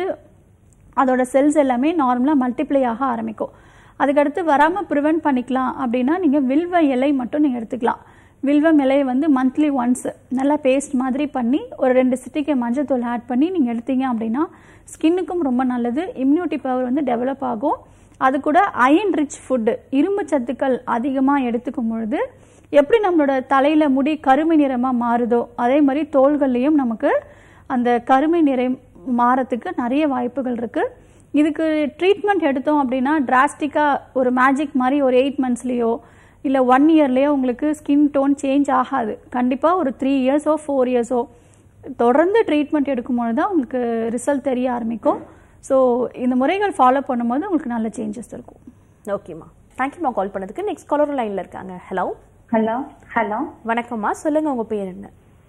அதோட செல்ஸ் எல்லாமே நார்மலாக மல்டிப்ளை ஆக ஆரம்பிக்கும் அதுக்கடுத்து வராமல் ப்ரிவென்ட் பண்ணிக்கலாம் அப்படின்னா நீங்கள் வில்வ இலை மட்டும் நீங்கள் எடுத்துக்கலாம் வில்வம் இலையை வந்து மந்த்லி ஒன்ஸ் நல்லா பேஸ்ட் மாதிரி பண்ணி ஒரு ரெண்டு சிட்டிக்கு மஞ்சத்தூள் ஆட் பண்ணி நீங்கள் எடுத்தீங்க அப்படின்னா ஸ்கின்னுக்கும் ரொம்ப நல்லது இம்யூனிட்டி பவர் வந்து டெவலப் ஆகும் அது கூட அயன் ரிச் ஃபுட்டு இரும்பு சத்துக்கள் அதிகமாக எடுத்துக்கும் பொழுது எப்படி நம்மளோட தலையில் முடி கருமை நிறமாக மாறுதோ அதே மாதிரி தோள்கள்லேயும் நமக்கு அந்த கருமை நிறம் மாறத்துக்கு நிறைய வாய்ப்புகள் இருக்குது இதுக்கு ட்ரீட்மெண்ட் எடுத்தோம் அப்படின்னா டிராஸ்டிக்காக ஒரு மேஜிக் மாதிரி ஒரு எயிட் மந்த்ஸ்லேயோ இல்லை ஒன் இயர்லேயோ உங்களுக்கு ஸ்கின் டோன் சேஞ்ச் ஆகாது கண்டிப்பாக ஒரு த்ரீ இயர்ஸோ ஃபோர் இயர்ஸோ தொடர்ந்து ட்ரீட்மெண்ட் எடுக்கும்போது தான் உங்களுக்கு ரிசல்ட் தெரிய ஆரம்பிக்கும் ஸோ இந்த முறைகள் ஃபாலோ பண்ணும்போது உங்களுக்கு நல்ல சேஞ்சஸ் இருக்கும்
ஓகேம்மா தேங்க்யூம்மா கால் பண்ணதுக்கு நெக்ஸ்ட் காலர் லைன்ல இருக்காங்க ஹலோ
ஹலோ ஹலோ
வணக்கம்மா சொல்லுங்க உங்க பேர் என்ன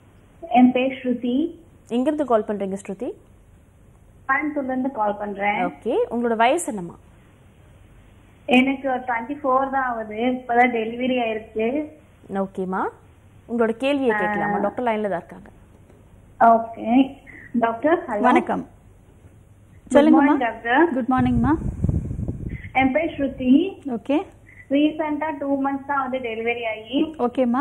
என் பேர் ஸ்ருதி
எங்கிருந்து கால் பண்றீங்க ஸ்ருதி
கோயம்புத்தூர்ல இருந்து கால் பண்றேன்
ஓகே உங்களோட வயசு என்னம்மா
எனக்கு டுவெண்ட்டி ஃபோர் தான் ஆகுது இப்பதான் டெலிவரி ஆயிருச்சு
ஓகேம்மா உங்களோட கேள்வியை கேட்கலாமா டாக்டர் லைன்ல தான் இருக்காங்க
ஓகே டாக்டர் ஹலோ
வணக்கம்
Good
சொல்லுங்கம்மா
morning, டாக்டர்
குட் மார்னிங்மா
என் பேர் ஸ்ருதி
ஓகே
ரீசெண்டா டூ மந்த்ஸ் தான் வந்து டெலிவரி ஆகி
ஓகேம்மா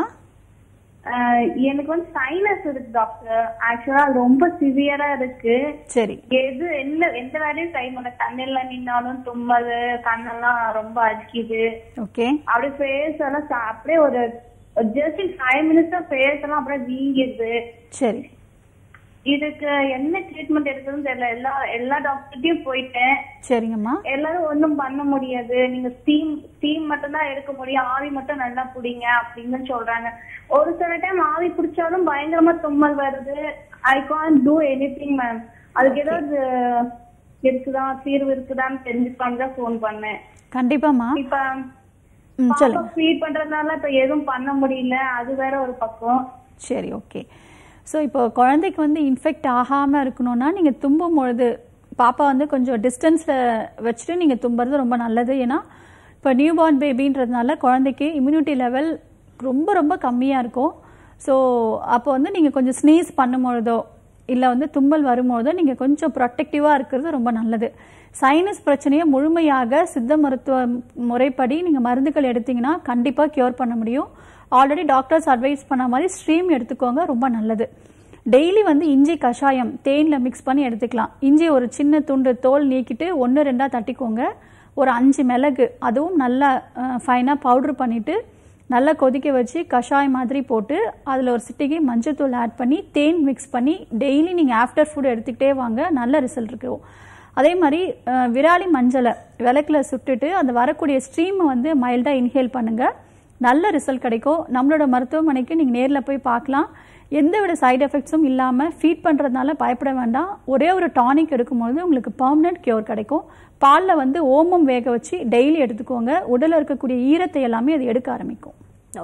ஆஹ் எனக்கு வந்து சைனஸ் இருக்கு டாக்டர் ஆக்சுவலா ரொம்ப சிவியரா இருக்கு
சரி
எது எந்த எந்த வேலையும் செய்ய முடியல தண்ணில நின்னாலும் தும்மல் கண்ணெல்லாம் ரொம்ப அடிக்குது
ஓகே
அப்படியே ஃபேஸ் எல்லாம் ச- அப்படியே ஒரு ஜஸ்ட் ஃபைவ் மினிட்ஸ் தான் ஃபேஸ் எல்லாம் அப்படியே வீங்கிடுது
சரி
இதுக்கு என்ன ட்ரீட்மெண்ட் எடுக்குதுன்னு தெரியல எல்லா எல்லா டாக்டர்கிட்டயும் போயிட்டேன்
சரிங்கம்மா
எல்லாரும் ஒண்ணும் பண்ண முடியாது நீங்க ஸ்டீம் ஸ்டீம் மட்டும் தான் எடுக்க முடியும் ஆவி மட்டும் நல்லா புடிங்க அப்படின்னு சொல்றாங்க ஒரு சில டைம் ஆவி பிடிச்சாலும் பயங்கரமா தும்மல் வருது I can do anything ma'am அதுக்கு ஏதாவது இருக்குதா தீர்வு இருக்குதான்னு தெரிஞ்சுக்கான்னு தான் ஃபோன் பண்ணேன்
கண்டிப்பாம்மா
இப்ப
ம் சொல்லுங்க
ஃபீட் பண்றதுனால இப்ப எதுவும் பண்ண முடியல அது வேற ஒரு பக்கம்
சரி ஓகே ஸோ இப்போ குழந்தைக்கு வந்து இன்ஃபெக்ட் ஆகாமல் இருக்கணும்னா நீங்கள் தும்பும் பொழுது பாப்பா வந்து கொஞ்சம் டிஸ்டன்ஸில் வச்சுட்டு நீங்கள் தும்புறது ரொம்ப நல்லது ஏன்னா இப்போ நியூ பார்ன் பேபின்றதுனால குழந்தைக்கு இம்யூனிட்டி லெவல் ரொம்ப ரொம்ப கம்மியாக இருக்கும் ஸோ அப்போ வந்து நீங்கள் கொஞ்சம் ஸ்னீஸ் பண்ணும்பொழுதோ இல்லை வந்து தும்மல் வரும்போதோ நீங்கள் கொஞ்சம் ப்ரொட்டக்டிவாக இருக்கிறது ரொம்ப நல்லது சைனஸ் பிரச்சனையை முழுமையாக சித்த மருத்துவ முறைப்படி நீங்கள் மருந்துகள் எடுத்தீங்கன்னா கண்டிப்பாக க்யூர் பண்ண முடியும் ஆல்ரெடி டாக்டர்ஸ் அட்வைஸ் பண்ண மாதிரி ஸ்ட்ரீம் எடுத்துக்கோங்க ரொம்ப நல்லது டெய்லி வந்து இஞ்சி கஷாயம் தேனில் மிக்ஸ் பண்ணி எடுத்துக்கலாம் இஞ்சி ஒரு சின்ன துண்டு தோல் நீக்கிட்டு ஒன்று ரெண்டாக தட்டிக்கோங்க ஒரு அஞ்சு மிளகு அதுவும் நல்லா ஃபைனாக பவுட்ரு பண்ணிவிட்டு நல்லா கொதிக்க வச்சு கஷாயம் மாதிரி போட்டு அதில் ஒரு சிட்டிகை மஞ்சத்தூள் ஆட் பண்ணி தேன் மிக்ஸ் பண்ணி டெய்லி நீங்கள் ஆஃப்டர் ஃபுட் எடுத்துக்கிட்டே வாங்க நல்ல ரிசல்ட் இருக்கும் அதே மாதிரி அஹ், விராலி மஞ்சளை விளக்கில் சுட்டுட்டு அந்த வரக்கூடிய ஸ்ட்ரீமை வந்து மைல்டாக இன்ஹேல் பண்ணுங்கள் நல்ல ரிசல்ட் கிடைக்கும் நம்மளோட மருத்துவமனைக்கு நீங்கள் நேரில் போய் பார்க்கலாம் எந்த வித சைடு எஃபெக்ட்ஸும் இல்லாமல் ஃபீட் பண்ணுறதுனால பயப்பட வேண்டாம் ஒரே ஒரு டானிக் எடுக்கும்போது உங்களுக்கு பர்மனெண்ட் கியூர் கிடைக்கும் பாலில் வந்து ஓமம் வேக வச்சு டெய்லி எடுத்துக்கோங்க உடலில் இருக்கக்கூடிய ஈரத்தை எல்லாமே அது எடுக்க ஆரம்பிக்கும்
ஓகே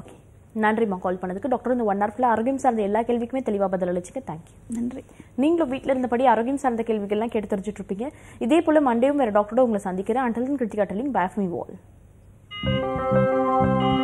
நன்றிம்மா கால் பண்ணதுக்கு டாக்டர் இந்த ஒன் ஹவர்ல ஆரோக்கியம் சார்ந்த எல்லா கேள்விக்குமே தெளிவா பதில் அளிச்சுங்க தேங்க்யூ
நன்றி
நீங்களும் வீட்டில் இருந்தபடி ஆரோக்கியம் சார்ந்த கேள்விகள்லாம் கேட்டு தெரிஞ்சுட்டு இருப்பீங்க இதே போல மண்டேவும் வேற டாக்டரோட உங்களை சந்திக்கிறேன் அண்டலின் கிருத்திகா டெலிங் பேஃப் மீ வால்